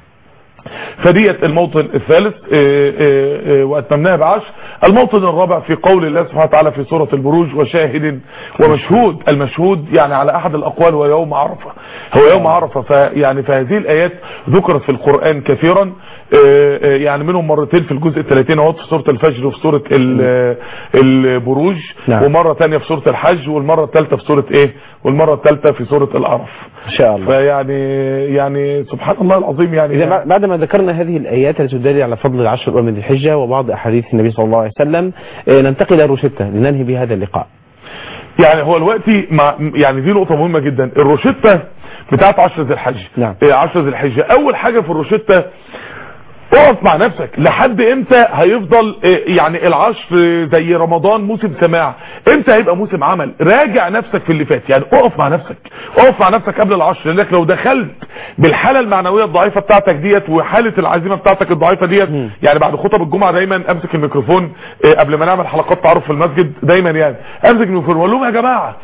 فديت الموطن الثالث آه، آه، آه، واتممناها بعشر الموطن الرابع في قول الله سبحانه وتعالى في سورة البروج وشاهد ومشهود المشهود يعني على احد الاقوال هو يوم عرفة هو يوم عرفة فيعني فهذه الايات ذكرت في القرآن كثيرا آه، آه، يعني منهم مرتين في الجزء الثلاثين اهوت في سورة الفجر وفي سورة ال- البروج نعم. ومرة ثانيه في سورة الحج والمرة الثالثة في سورة ايه والمرة الثالثة في سورة الاعراف إن شاء الله فيعني يعني سبحان الله العظيم يعني إذا بعد ما ذكرنا هذه الآيات التي تدل على فضل العشر الأول من ذي الحجة وبعض أحاديث النبي صلى الله عليه وسلم آه، ننتقل إلى روشتة لننهي بهذا اللقاء يعني هو دلوقتي مع يعني دي نقطة مهمة جدا الروشتة بتاعت عشر ذي الحج نعم. إيه عشر ذي الحجة اول حاجة في الروشتة اقف مع نفسك لحد امتى هيفضل إيه، يعني العشر زي رمضان موسم سماع امتى هيبقى موسم عمل راجع نفسك في اللي فات يعني اقف مع نفسك اقف مع نفسك قبل العشر لانك لو دخلت بالحالة المعنوية الضعيفة بتاعتك ديت وحالة العزيمة بتاعتك الضعيفة ديت مم. يعني بعد خطب الجمعة دايما امسك الميكروفون إيه، قبل ما نعمل حلقات تعارف في المسجد دايما يعني امسك الميكروفون واقول لهم يا جماعة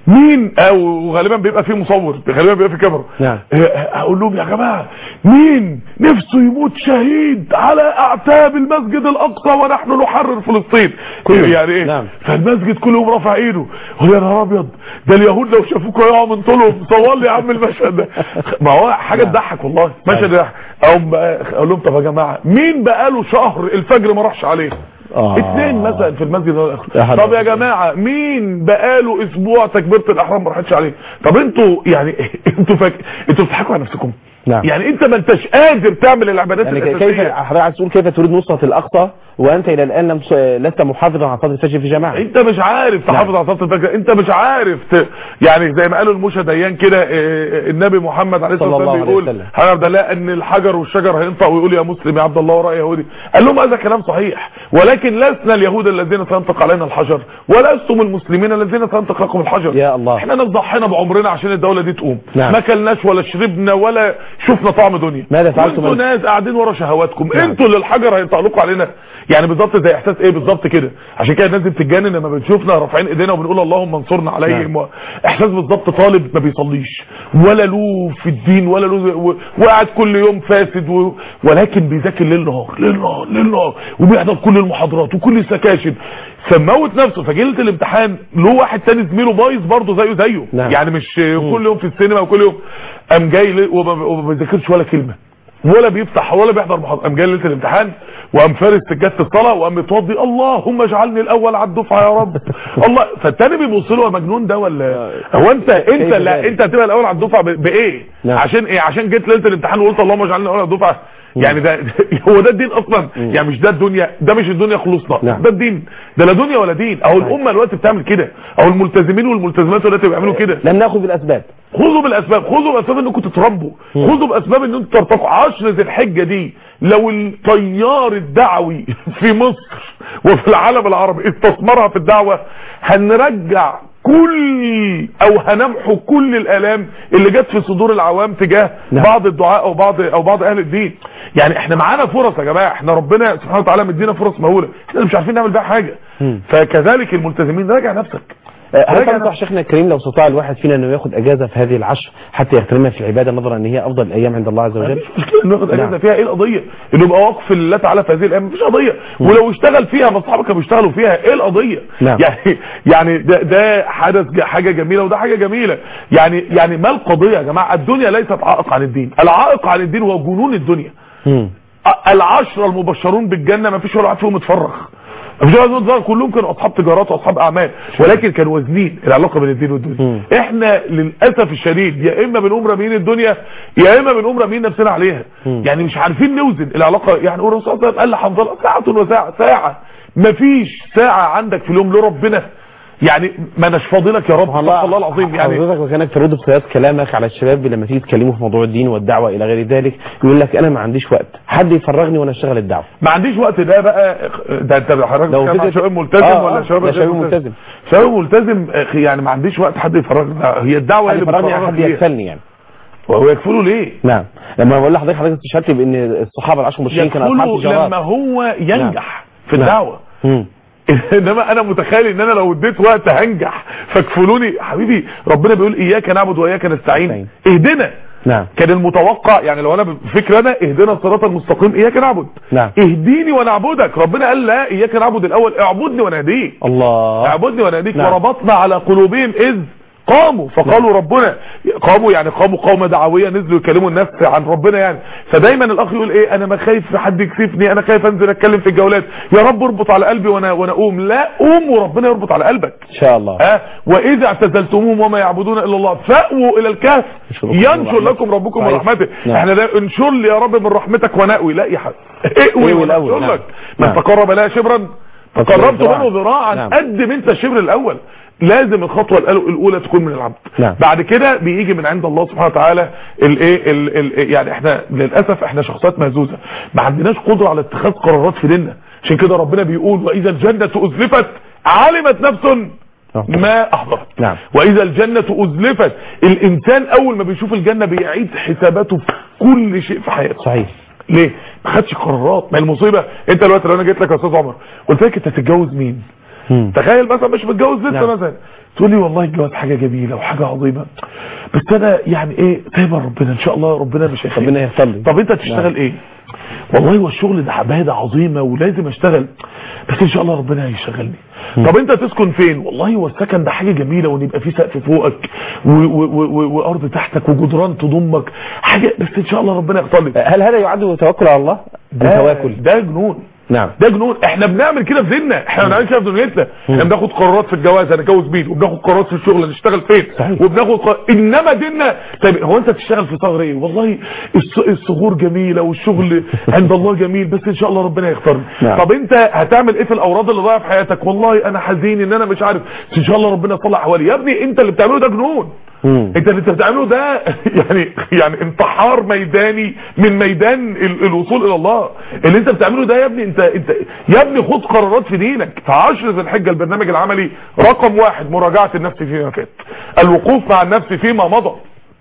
مين او غالبا بيبقى فيه مصور غالبا بيبقى فيه كاميرا نعم. اقول لهم يا جماعه مين نفسه يموت شهيد على اعتاب المسجد الاقصى ونحن نحرر فلسطين كله. يعني ايه نعم. فالمسجد كلهم رافع ايده يا نهار ابيض ده اليهود لو شافوك هيقعوا من طولهم صور لي يا عم المشهد ده ما هو حاجه نعم. تضحك والله مشهد يضحك اقوم بقى- اقول لهم طب يا جماعه مين بقاله شهر الفجر ما راحش عليه آه. اتنين مثلا في المسجد ده يا حضرتك. طب يا جماعه مين بقاله اسبوع تكبيره الاحرام ما راحتش عليه طب انتوا يعني انتوا فاك... انتوا بتضحكوا على نفسكم نعم. يعني انت ما انتش قادر تعمل العبادات يعني كيف الاساسيه حضرتك عايز تقول كيف تريد نصرة الأقصى وأنت إلى الآن لم لست محافظا على صلاة الفجر في جماعة انت مش عارف تحافظ على صلاه الفجر انت مش عارف ت... يعني زي ما قالوا المشا ديان كده اه، اه، النبي محمد عليه الصلاه صلى الله والسلام عليه بيقول وسلم. حضرتك ده لا ان الحجر والشجر هينطق ويقول يا مسلم يا عبد الله وراء يهودي قال لهم هذا كلام صحيح ولكن لسنا اليهود الذين سينطق علينا الحجر ولستم المسلمين الذين سينطق لكم الحجر يا الله. احنا ناس ضحينا بعمرنا عشان الدوله دي تقوم نعم. ما كلناش ولا شربنا ولا شفنا طعم دنيا ماذا فعلتم وانتوا أنتم؟ ناس قاعدين ورا شهواتكم نعم. انتوا اللي الحجر هينطق لكم علينا يعني بالظبط زي احساس ايه بالظبط كده عشان كده الناس دي بتتجنن لما بتشوفنا رافعين ايدينا وبنقول اللهم انصرنا عليهم و... احساس بالظبط طالب ما بيصليش ولا له في الدين ولا له و... وقاعد كل يوم فاسد و... ولكن بيذاكر ليل نهار ليل نهار ليل نهار وبيحضر كل المحاضرات وكل السكاشن فموت نفسه فجيله الامتحان له واحد تاني زميله بايظ برضه زيه زيه نعم. يعني مش كل يوم في السينما وكل يوم قام جاي لي- وما وما بيذاكرش ولا كلمه ولا بيفتح ولا بيحضر محاضره قام جاي ليله الامتحان وقام فارس سجاده الصلاه وقام متوضي اللهم اجعلني الاول على الدفعه يا رب الله فالتاني بيبص له يا مجنون ده ولا هو انت انت كيف لا ذلك؟ انت هتبقى الاول على الدفعه ب- بايه نعم. عشان ايه عشان جيت ليله الامتحان وقلت اللهم اجعلني الاول على الدفعه يعني ده هو ده الدين اصلا يعني مش ده الدنيا ده مش الدنيا خلصنا نعم. ده الدين ده لا دنيا ولا دين اهو الامه دلوقتي بتعمل كده اهو الملتزمين والملتزمات دلوقتي بيعملوا كده لم نأخذ بالأسباب خذوا بالاسباب خذوا باسباب انكم تتربوا خذوا باسباب ان انتوا ترتقوا عشر ذي الحجه دي لو التيار الدعوي في مصر وفي العالم العربي استثمرها في الدعوه هنرجع كل او هنمحو كل الالام اللي جت في صدور العوام تجاه نعم. بعض الدعاء او بعض او بعض اهل الدين يعني احنا معانا فرص يا جماعه احنا ربنا سبحانه وتعالى مدينا فرص مهوله احنا مش عارفين نعمل بيها حاجه مم. فكذلك الملتزمين راجع نفسك آه، هل راجع تنصح نفسك. شيخنا الكريم لو استطاع الواحد فينا انه ياخذ اجازه في هذه العشر حتى يغتنمها في العباده نظرا ان هي افضل الايام عند الله عز وجل؟ مفيش مشكله انه ياخد اجازه نعم. فيها ايه القضيه انه يبقى واقف لله تعالى في هذه الايام مفيش قضيه ولو اشتغل فيها ما اصحابك كانوا بيشتغلوا فيها ايه القضيه نعم. يعني يعني ده ده حدث ج- حاجه جميله وده حاجه جميله يعني يعني ما القضيه يا جماعه الدنيا ليست عائق عن الدين العائق عن الدين هو جنون الدنيا مم. أ- العشرة المبشرون بالجنة ما فيش ولا واحد فيهم اتفرغ ما فيش ولا واحد فيهم اتفرغ كلهم كانوا اصحاب تجارات واصحاب اعمال ولكن كانوا وازنين العلاقة بين الدين والدنيا مم. احنا للاسف الشديد يا اما بنقوم راميين الدنيا يا اما بنقوم راميين نفسنا عليها مم. يعني مش عارفين نوزن العلاقة يعني الرسول صلى الله عليه وسلم قال لحنظله ساعة وساعة ساعة ما فيش ساعة عندك في اليوم لربنا يعني ما اناش فاضلك يا رب سبحان استغفر الله العظيم يعني حضرتك وكانك ترد في سياق كلامك على الشباب لما تيجي تكلمه في موضوع الدين والدعوه الى غير ذلك يقول لك انا ما عنديش وقت حد يفرغني وانا اشتغل الدعوه ما عنديش وقت ده بقى ده انت حضرتك لو بتتكلم عن فكرة- شباب ملتزم آه، ولا آه، شباب لا، غير شباب ملتزم. شباب ملتزم اخي يعني ما عنديش وقت حد يفرغني هي الدعوه هي حد اللي يفرغني بتفرغك حد فيها. يكفلني يعني وهو يكفله ليه نعم لما بقول لحضرتك حضرتك استشهدت بان الصحابه العشر المبشرين كانوا اصحاب يكفله تجارات لما هو ينجح في نعم. الدعوه مم. انما انا متخيل ان انا لو اديت وقت هنجح فاكفلوني حبيبي ربنا بيقول اياك نعبد واياك نستعين نستعين. اهدنا نعم كان المتوقع يعني لو انا بفكر انا اهدنا الصراط المستقيم اياك نعبد نعم. اهديني ونعبدك ربنا قال لا اياك نعبد الاول اعبدني ونهديك الله اعبدني وناديك نعم. وربطنا على قلوبهم اذ قاموا فقالوا ربنا قاموا يعني قاموا قومه دعويه نزلوا يكلموا الناس عن ربنا يعني فدايما الاخ يقول ايه انا ما خايف حد يكسفني انا خايف انزل اتكلم في الجولات يا رب اربط على قلبي وانا وانا اقوم لا قوم وربنا يربط على قلبك ان شاء الله ها واذا اعتزلتموهم وما يعبدون الا الله فاووا الى الكهف ينشر لكم ينشر لكم ربكم من صحيح. رحمته نعم. احنا لا انشر لي يا رب من رحمتك ونأوي لا يا حبيبي اقوي اقوي الأول، ونشر نعم. لك من نعم. تقرب لها شبرا تقربت ذراعاً. منه ذراعا نعم. قدم انت الشبر الاول لازم الخطوه الأل- الاولى تكون من العبد نعم. بعد كده بيجي من عند الله سبحانه وتعالى الايه ال- ال- يعني احنا للاسف احنا شخصيات مهزوزه ما عندناش قدره على اتخاذ قرارات في ديننا عشان كده ربنا بيقول واذا الجنه ازلفت علمت نفس ما احضرت نعم. واذا الجنه ازلفت الانسان اول ما بيشوف الجنه بيعيد حساباته في كل شيء في حياته صحيح ليه ما خدش قرارات ما المصيبه انت دلوقتي لو انا جيت لك يا استاذ عمر قلت لك انت هتتجوز مين مم. تخيل مثلا مش متجوز لسه نعم. مثلا تقول لي والله الجواز حاجه جميله وحاجه عظيمه بس انا يعني ايه سايبه ربنا ان شاء الله ربنا مش هيخليك ربنا ييسر لي. طب انت تشتغل ايه والله هو الشغل ده عباده عظيمه ولازم اشتغل بس ان شاء الله ربنا هيشغلني طب انت تسكن فين والله هو السكن ده حاجه جميله وان يبقى في سقف فوقك و- و- و- و- وارض تحتك وجدران تضمك حاجه بس ان شاء الله ربنا يختار لي هل هذا يعد توكل على الله بتواكل ده جنون نعم ده جنون احنا بنعمل كده في ديننا احنا بنعمل كده في دنيتنا احنا بناخد قرارات في الجواز هنتجوز مين وبناخد قرارات في الشغل هنشتغل فين صحيح. وبناخد قرار... انما ديننا طيب هو انت تشتغل في ثغر ايه والله الص- الصغور جميله والشغل عند الله جميل بس ان شاء الله ربنا يختارني نعم. طب انت هتعمل ايه في الاوراد اللي ضايعه في حياتك والله انا حزين ان انا مش عارف بس ان شاء الله ربنا يصلح احوالي يا ابني انت اللي بتعمله ده جنون مم. انت اللي انت بتعمله ده يعني يعني انتحار ميداني من ميدان ال- الوصول الى الله اللي انت بتعمله ده يا ابني انت انت يا ابني خد قرارات في دينك في عشر ذي الحجه البرنامج العملي رقم واحد مراجعه النفس فيما فات الوقوف مع النفس فيما مضى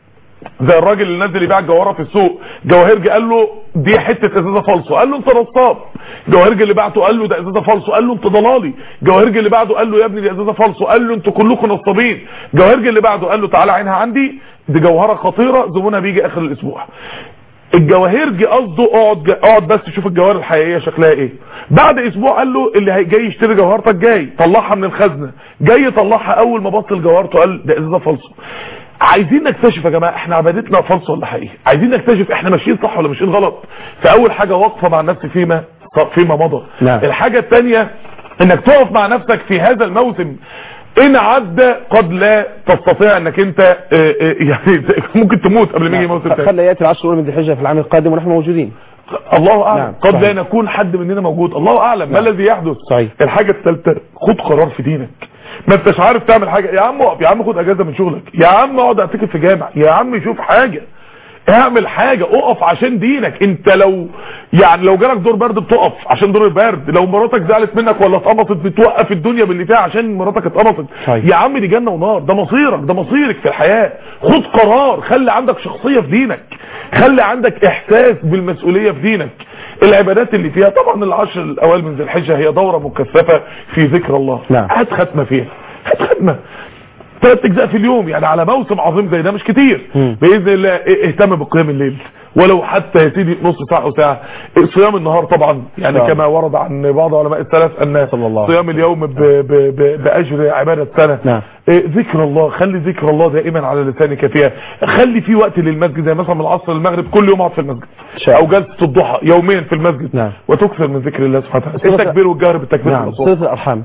زي الراجل اللي نزل يبيع الجوهره في السوق جواهرجي قال له دي حته ازازه فالصو قال له انت نصاب جواهرجي اللي بعته قال له ده ازازه فالصو قال له انت ضلالي جواهرجي اللي بعده قال له يا ابني دي ازازه فالصو قال له انتوا كلكم نصابين جواهرجي اللي بعده قال له تعالى عينها عندي دي جوهره خطيره زبونها بيجي اخر الاسبوع الجواهرجي قصده اقعد اقعد بس شوف الجواهر الحقيقيه شكلها ايه بعد اسبوع قال له اللي هي- جاي يشتري جوهرتك جاي طلعها من الخزنه جاي يطلعها اول ما بص لجوهرته قال ده ازازه فالصو عايزين نكتشف يا جماعه احنا عبادتنا فالصو ولا حقيقي عايزين نكتشف احنا ماشيين صح ولا ماشيين غلط فاول حاجه واقفه مع النفس فيما فيما مضى نعم. الحاجه الثانيه انك تقف مع نفسك في هذا الموسم ان عدى قد لا تستطيع انك انت اه، اه، يعني ممكن تموت قبل ما يجي موسم تاني خلى ياتي العشر الاولى من ذي الحجه في العام القادم ونحن موجودين الله اعلم نعم، قد صحيح. لا نكون حد مننا موجود الله اعلم ما نعم. الذي يحدث صحيح. الحاجه الثالثه خد قرار في دينك ما انتش عارف تعمل حاجه يا عم اقف يا عم خد اجازه من شغلك يا عم اقعد اعتكف في جامع يا عم شوف حاجه اعمل حاجة اقف عشان دينك انت لو يعني لو جالك دور برد بتقف عشان دور البرد لو مراتك زعلت منك ولا اتقمصت بتوقف الدنيا باللي فيها عشان مراتك اتقمصت صحيح. يا عم دي جنة ونار ده مصيرك ده مصيرك في الحياة خد قرار خلي عندك شخصية في دينك خلي عندك احساس بالمسؤولية في دينك العبادات اللي فيها طبعا العشر الاوائل من ذي الحجة هي دورة مكثفة في ذكر الله نعم. هات ختمة فيها هات ختمة ثلاث اجزاء في اليوم يعني على موسم عظيم زي ده مش كتير مم. باذن الله اه- اهتم بقيام الليل ولو حتى يا سيدي نص ساعه او ساعه اه، صيام النهار طبعا يعني نعم. كما ورد عن بعض علماء السلف ان صلى الله عليه صيام اليوم ب ب ب باجر عباده سنه نعم. اه، ذكر الله خلي ذكر الله دائما على لسانك فيها خلي في وقت للمسجد زي مثلا من العصر للمغرب كل يوم اقعد في المسجد شاء او الله. جلسه الضحى يوميا في المسجد نعم. وتكثر من ذكر الله سبحانه وتعالى صلة- التكبير والجهر بالتكبير نعم والأصوات. صله الارحام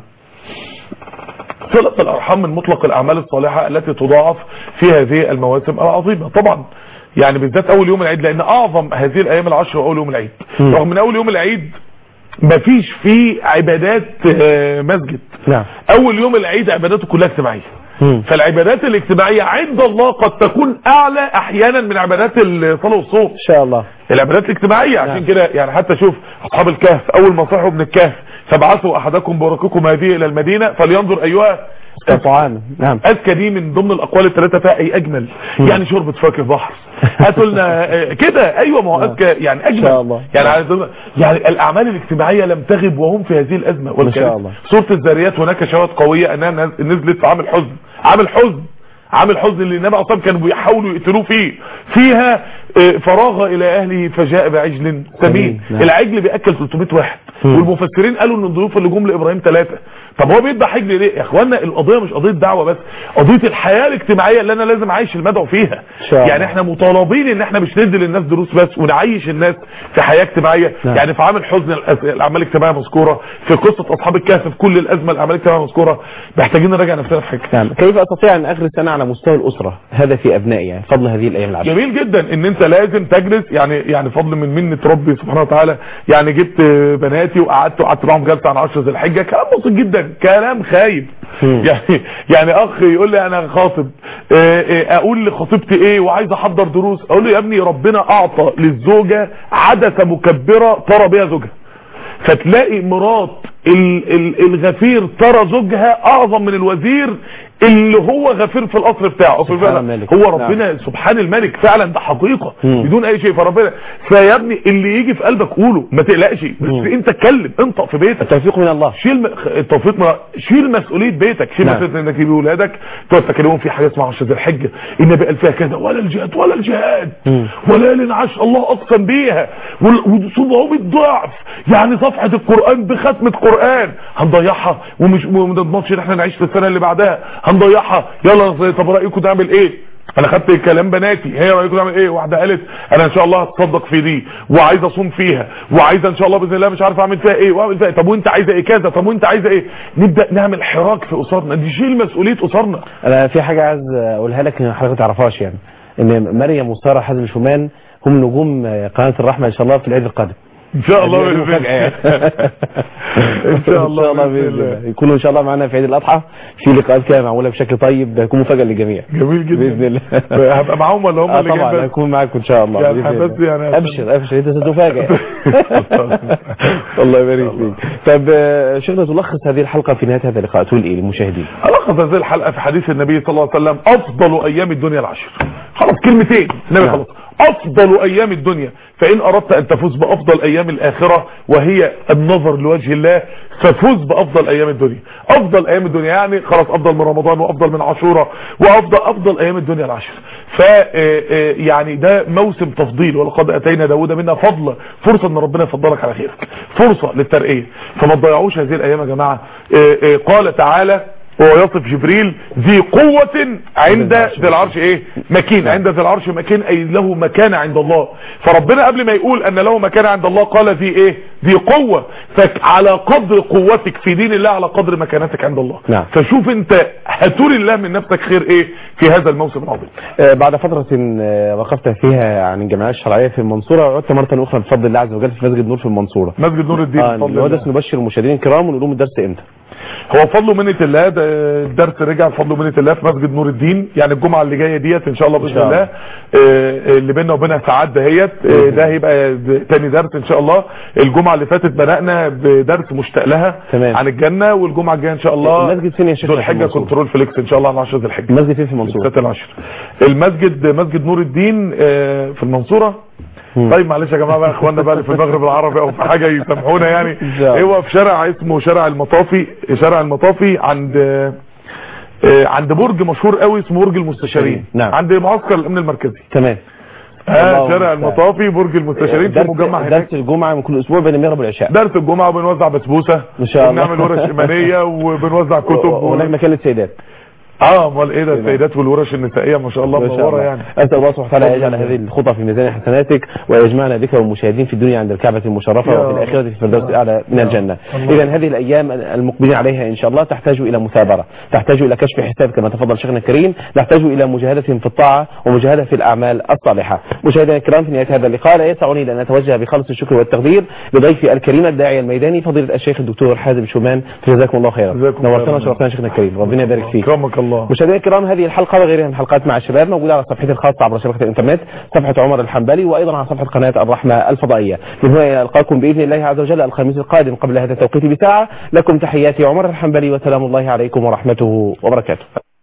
صلة الأرحام من مطلق الأعمال الصالحة التي تضاعف في هذه المواسم العظيمة طبعا يعني بالذات أول يوم العيد لأن أعظم هذه الأيام العشر هو أول يوم العيد مم. رغم من أول يوم العيد مفيش فيه عبادات آه، مسجد نعم أول يوم العيد عباداته كلها اجتماعية مم. فالعبادات الاجتماعية عند الله قد تكون أعلى أحيانا من عبادات الصلاة والصوم ان شاء الله العبادات الاجتماعية عشان نعم. كده يعني حتى شوف أصحاب الكهف أول ما صحوا من الكهف فابعثوا أحدكم بورقكم هذه إلى المدينة فلينظر أيها طعام نعم أذكى دي من ضمن الأقوال الثلاثة فيها أي أجمل يعني شوربة فاكهة بحر هاتوا لنا آه، كده أيوة ما هو نعم. أذكى يعني أجمل شاء الله. يعني نعم. على ضمن- يعني الأعمال الاجتماعية لم تغب وهم في هذه الأزمة ما والكارثة. شاء الله. سورة الذاريات هناك شواهد قوية أنها نز- نزلت في عام الحزن عام الحزن عام الحزن اللي النبي عليه الصلاة والسلام كانوا بيحاولوا يقتلوه فيه فيها آه، فراغ إلى أهله فجاء بعجل سمين سمين، نعم. العجل بيأكل 300 واحد مم. والمفسرين قالوا ان الضيوف اللي جم لابراهيم ثلاثه طب هو بيذبح عجل ليه يا اخوانا القضيه مش قضيه دعوه بس قضيه الحياه الاجتماعيه اللي انا لازم اعيش المدعو فيها شاء الله. يعني احنا مطالبين ان احنا مش ندي للناس دروس بس ونعيش الناس في حياه اجتماعيه نعم. يعني في عام الحزن الأس- الاعمال الاجتماعيه مذكوره في قصه اصحاب الكهف في كل الازمه الاعمال الاجتماعيه مذكوره محتاجين نراجع نفسنا في حاجه نعم كيف استطيع ان اغرس انا على مستوى الاسره هدفي ابنائي يعني فضل هذه الايام العشر جميل جدا ان انت لازم تجلس يعني يعني فضل من منة ربي سبحانه وتعالى يعني جبت بناتي وقعدت وقعدت معاهم جلسه عن 10 ذي الحجه كلام بسيط جدا كلام خايب مم. يعني يعني اخ يقول لي انا خاطب آه، آه، اقول لخطيبتي ايه وعايز احضر دروس اقول له يا ابني ربنا اعطى للزوجه عدسه مكبره ترى بها زوجها فتلاقي مرات ال- ال- الغفير ترى زوجها اعظم من الوزير اللي هو غفير في الاصل بتاعه في سبحان البلد. الملك. هو نعم. ربنا سبحان الملك فعلا ده حقيقه مم. بدون اي شيء فربنا فيا ابني اللي يجي في قلبك قوله ما تقلقش بس مم. انت اتكلم انطق في بيتك التوفيق من الله شيل م- التوفيق ما شيل مسؤوليه بيتك شيل نعم. مسؤوليه انك تجيب اولادك تقعد تكلمهم في حاجه اسمها عشر ذي الحجه النبي قال فيها كذا ولا الجهاد ولا الجهاد مم. ولا العشر الله اقسم بيها وال- و700 ضعف يعني صفحه القران بختمه قران هنضيعها ومش وما نضمنش ان احنا نعيش في السنه اللي بعدها هنضيعها يلا طب رايكم نعمل ايه انا خدت كلام بناتي هي رايكم نعمل ايه واحده قالت انا ان شاء الله هتصدق في دي وعايز اصوم فيها وعايزه ان شاء الله باذن الله مش عارف اعمل فيها ايه واعمل فيها إيه. طب وانت عايزه ايه كذا طب وانت عايزه ايه نبدا نعمل حراك في اسرنا دي شيل مسؤوليه اسرنا انا في حاجه عايز اقولها لك ان حضرتك ما تعرفهاش يعني ان مريم وساره حازم شومان هم نجوم قناه الرحمه ان شاء الله في العيد القادم ان شاء الله هذه بإذن مفاجأة يعني. ان شاء الله ان شاء الله بإذن باذن الله. الله يكونوا ان شاء الله معانا في عيد الاضحى في لقاءات كده معموله بشكل طيب هيكون مفاجاه للجميع جميل جدا باذن الله هبقى معاهم ولا هم آه اللي طبعا جايين بس؟ هكون معاكم ان شاء الله يعني بإذن بس الله. يعني ابشر ابشر انت ستفاجئ الله يبارك فيك طب آه، شيخنا تلخص هذه الحلقه في نهايه هذا اللقاء تقول ايه للمشاهدين ألخص هذه الحلقة في حديث النبي صلى الله عليه وسلم أفضل أيام الدنيا العشر خلاص كلمتين النبي نعم. خلاص أفضل أيام الدنيا فإن أردت أن تفوز بأفضل أيام الآخرة وهي النظر لوجه الله ففوز بأفضل أيام الدنيا أفضل أيام الدنيا يعني خلاص أفضل من رمضان وأفضل من عاشوراء وأفضل أفضل أيام الدنيا العشر ف آه، يعني ده موسم تفضيل ولقد أتينا داود منا فضلا فرصة أن ربنا يفضلك على خيرك فرصة للترقية فما تضيعوش هذه الأيام يا جماعة آه، آه، قال تعالى وهو يصف جبريل ذي قوة عند ذي العرش ايه مكين عند ذي العرش مكين اي له مكانة عند الله فربنا قبل ما يقول ان له مكانة عند الله قال ذي ايه ذي قوة فعلى قدر قوتك في دين الله على قدر مكانتك عند الله نعم. فشوف انت هتولي الله من نفسك خير ايه في هذا الموسم العظيم آه، بعد فترة آه، وقفت فيها عن الجمعيات الشرعية في المنصورة وعدت مرة أخرى بفضل الله عز وجل في مسجد نور في المنصورة مسجد نور الدين اه بفضل اللي هو الله. درس نبشر المشاهدين الكرام ونقول لهم الدرس امتى هو فضل ومنة الله ده الدرس رجع بفضل ومنة الله في مسجد نور الدين يعني الجمعة اللي جاية ديت ان شاء الله إن بإذن شاء الله. الله آه، اللي بيننا وبينها ساعات دهيت آه، ده هيبقى د- تاني درس ان شاء الله الجمعة اللي فاتت بدأنا بدرس مشتاق لها تمام. عن الجنة والجمعة الجاية ان شاء الله المسجد فين يا شيخ ذو الحجة كنترول فليكس ان شاء الله على 10 ذي الحجة المسجد فين في المنصورة السات العشر المسجد مسجد نور الدين آه، في المنصورة مم. طيب معلش يا جماعه بقى اخواننا بقى اللي في المغرب العربي او في حاجه يسامحونا يعني إن شاء الله. هو في شارع اسمه شارع المطافي شارع المطافي عند آه، آه، عند برج مشهور قوي اسمه برج المستشارين نعم. عند معسكر الامن المركزي تمام آه الله شارع المستعان. المطافي برج المستشارين في درس, مجمع هناك درس الجمعة من كل أسبوع بين المغرب والعشاء درس الجمعه وبنوزع بسبوسه إن شاء الله. وبنعمل ورش ايمانيه وبنوزع كتب و... وهناك مكان للسيدات اه امال ايه ده السيدات والورش النسائيه ما شاء الله ما شاء منوره الله. يعني أسأل الله سبحانه وتعالى بفضل يجعل الله. هذه الخطى في ميزان حسناتك ويجمعنا بك والمشاهدين في الدنيا عند الكعبة المشرفة يا وفي رب. الآخرة في الفردوس الأعلى من يا الجنة الله. إذا هذه الأيام المقبلين عليها إن شاء الله تحتاج إلى مثابرة تحتاج إلى كشف حساب كما تفضل شيخنا الكريم نحتاج إلى مجاهدة في الطاعة ومجاهدة في الأعمال الصالحة مشاهدينا الكرام في نهاية هذا اللقاء لا يسعني لأن أتوجه بخالص الشكر والتقدير لضيفي الكريم الداعية الميداني فضيلة الشيخ الدكتور حازم شومان جزاكم الله خيرا جزاكم نورتنا خيرا. وشرفتنا شيخنا الكريم ربنا يبارك فيك اكرمك الله مشاهدينا الكرام هذه الحلقة وغيرها من حلقات مع الشباب موجودة على صفحتي الخاصة عبر شبكة الإنترنت صفحة عمر الحنبلي وأيضا على صفحة قناة الرحمة الفضائية من هنا إلى ألقاكم بإذن الله عز وجل الخميس القادم قبل هذا التوقيت بساعة لكم تحياتي عمر الحنبلي وسلام الله عليكم ورحمته وبركاته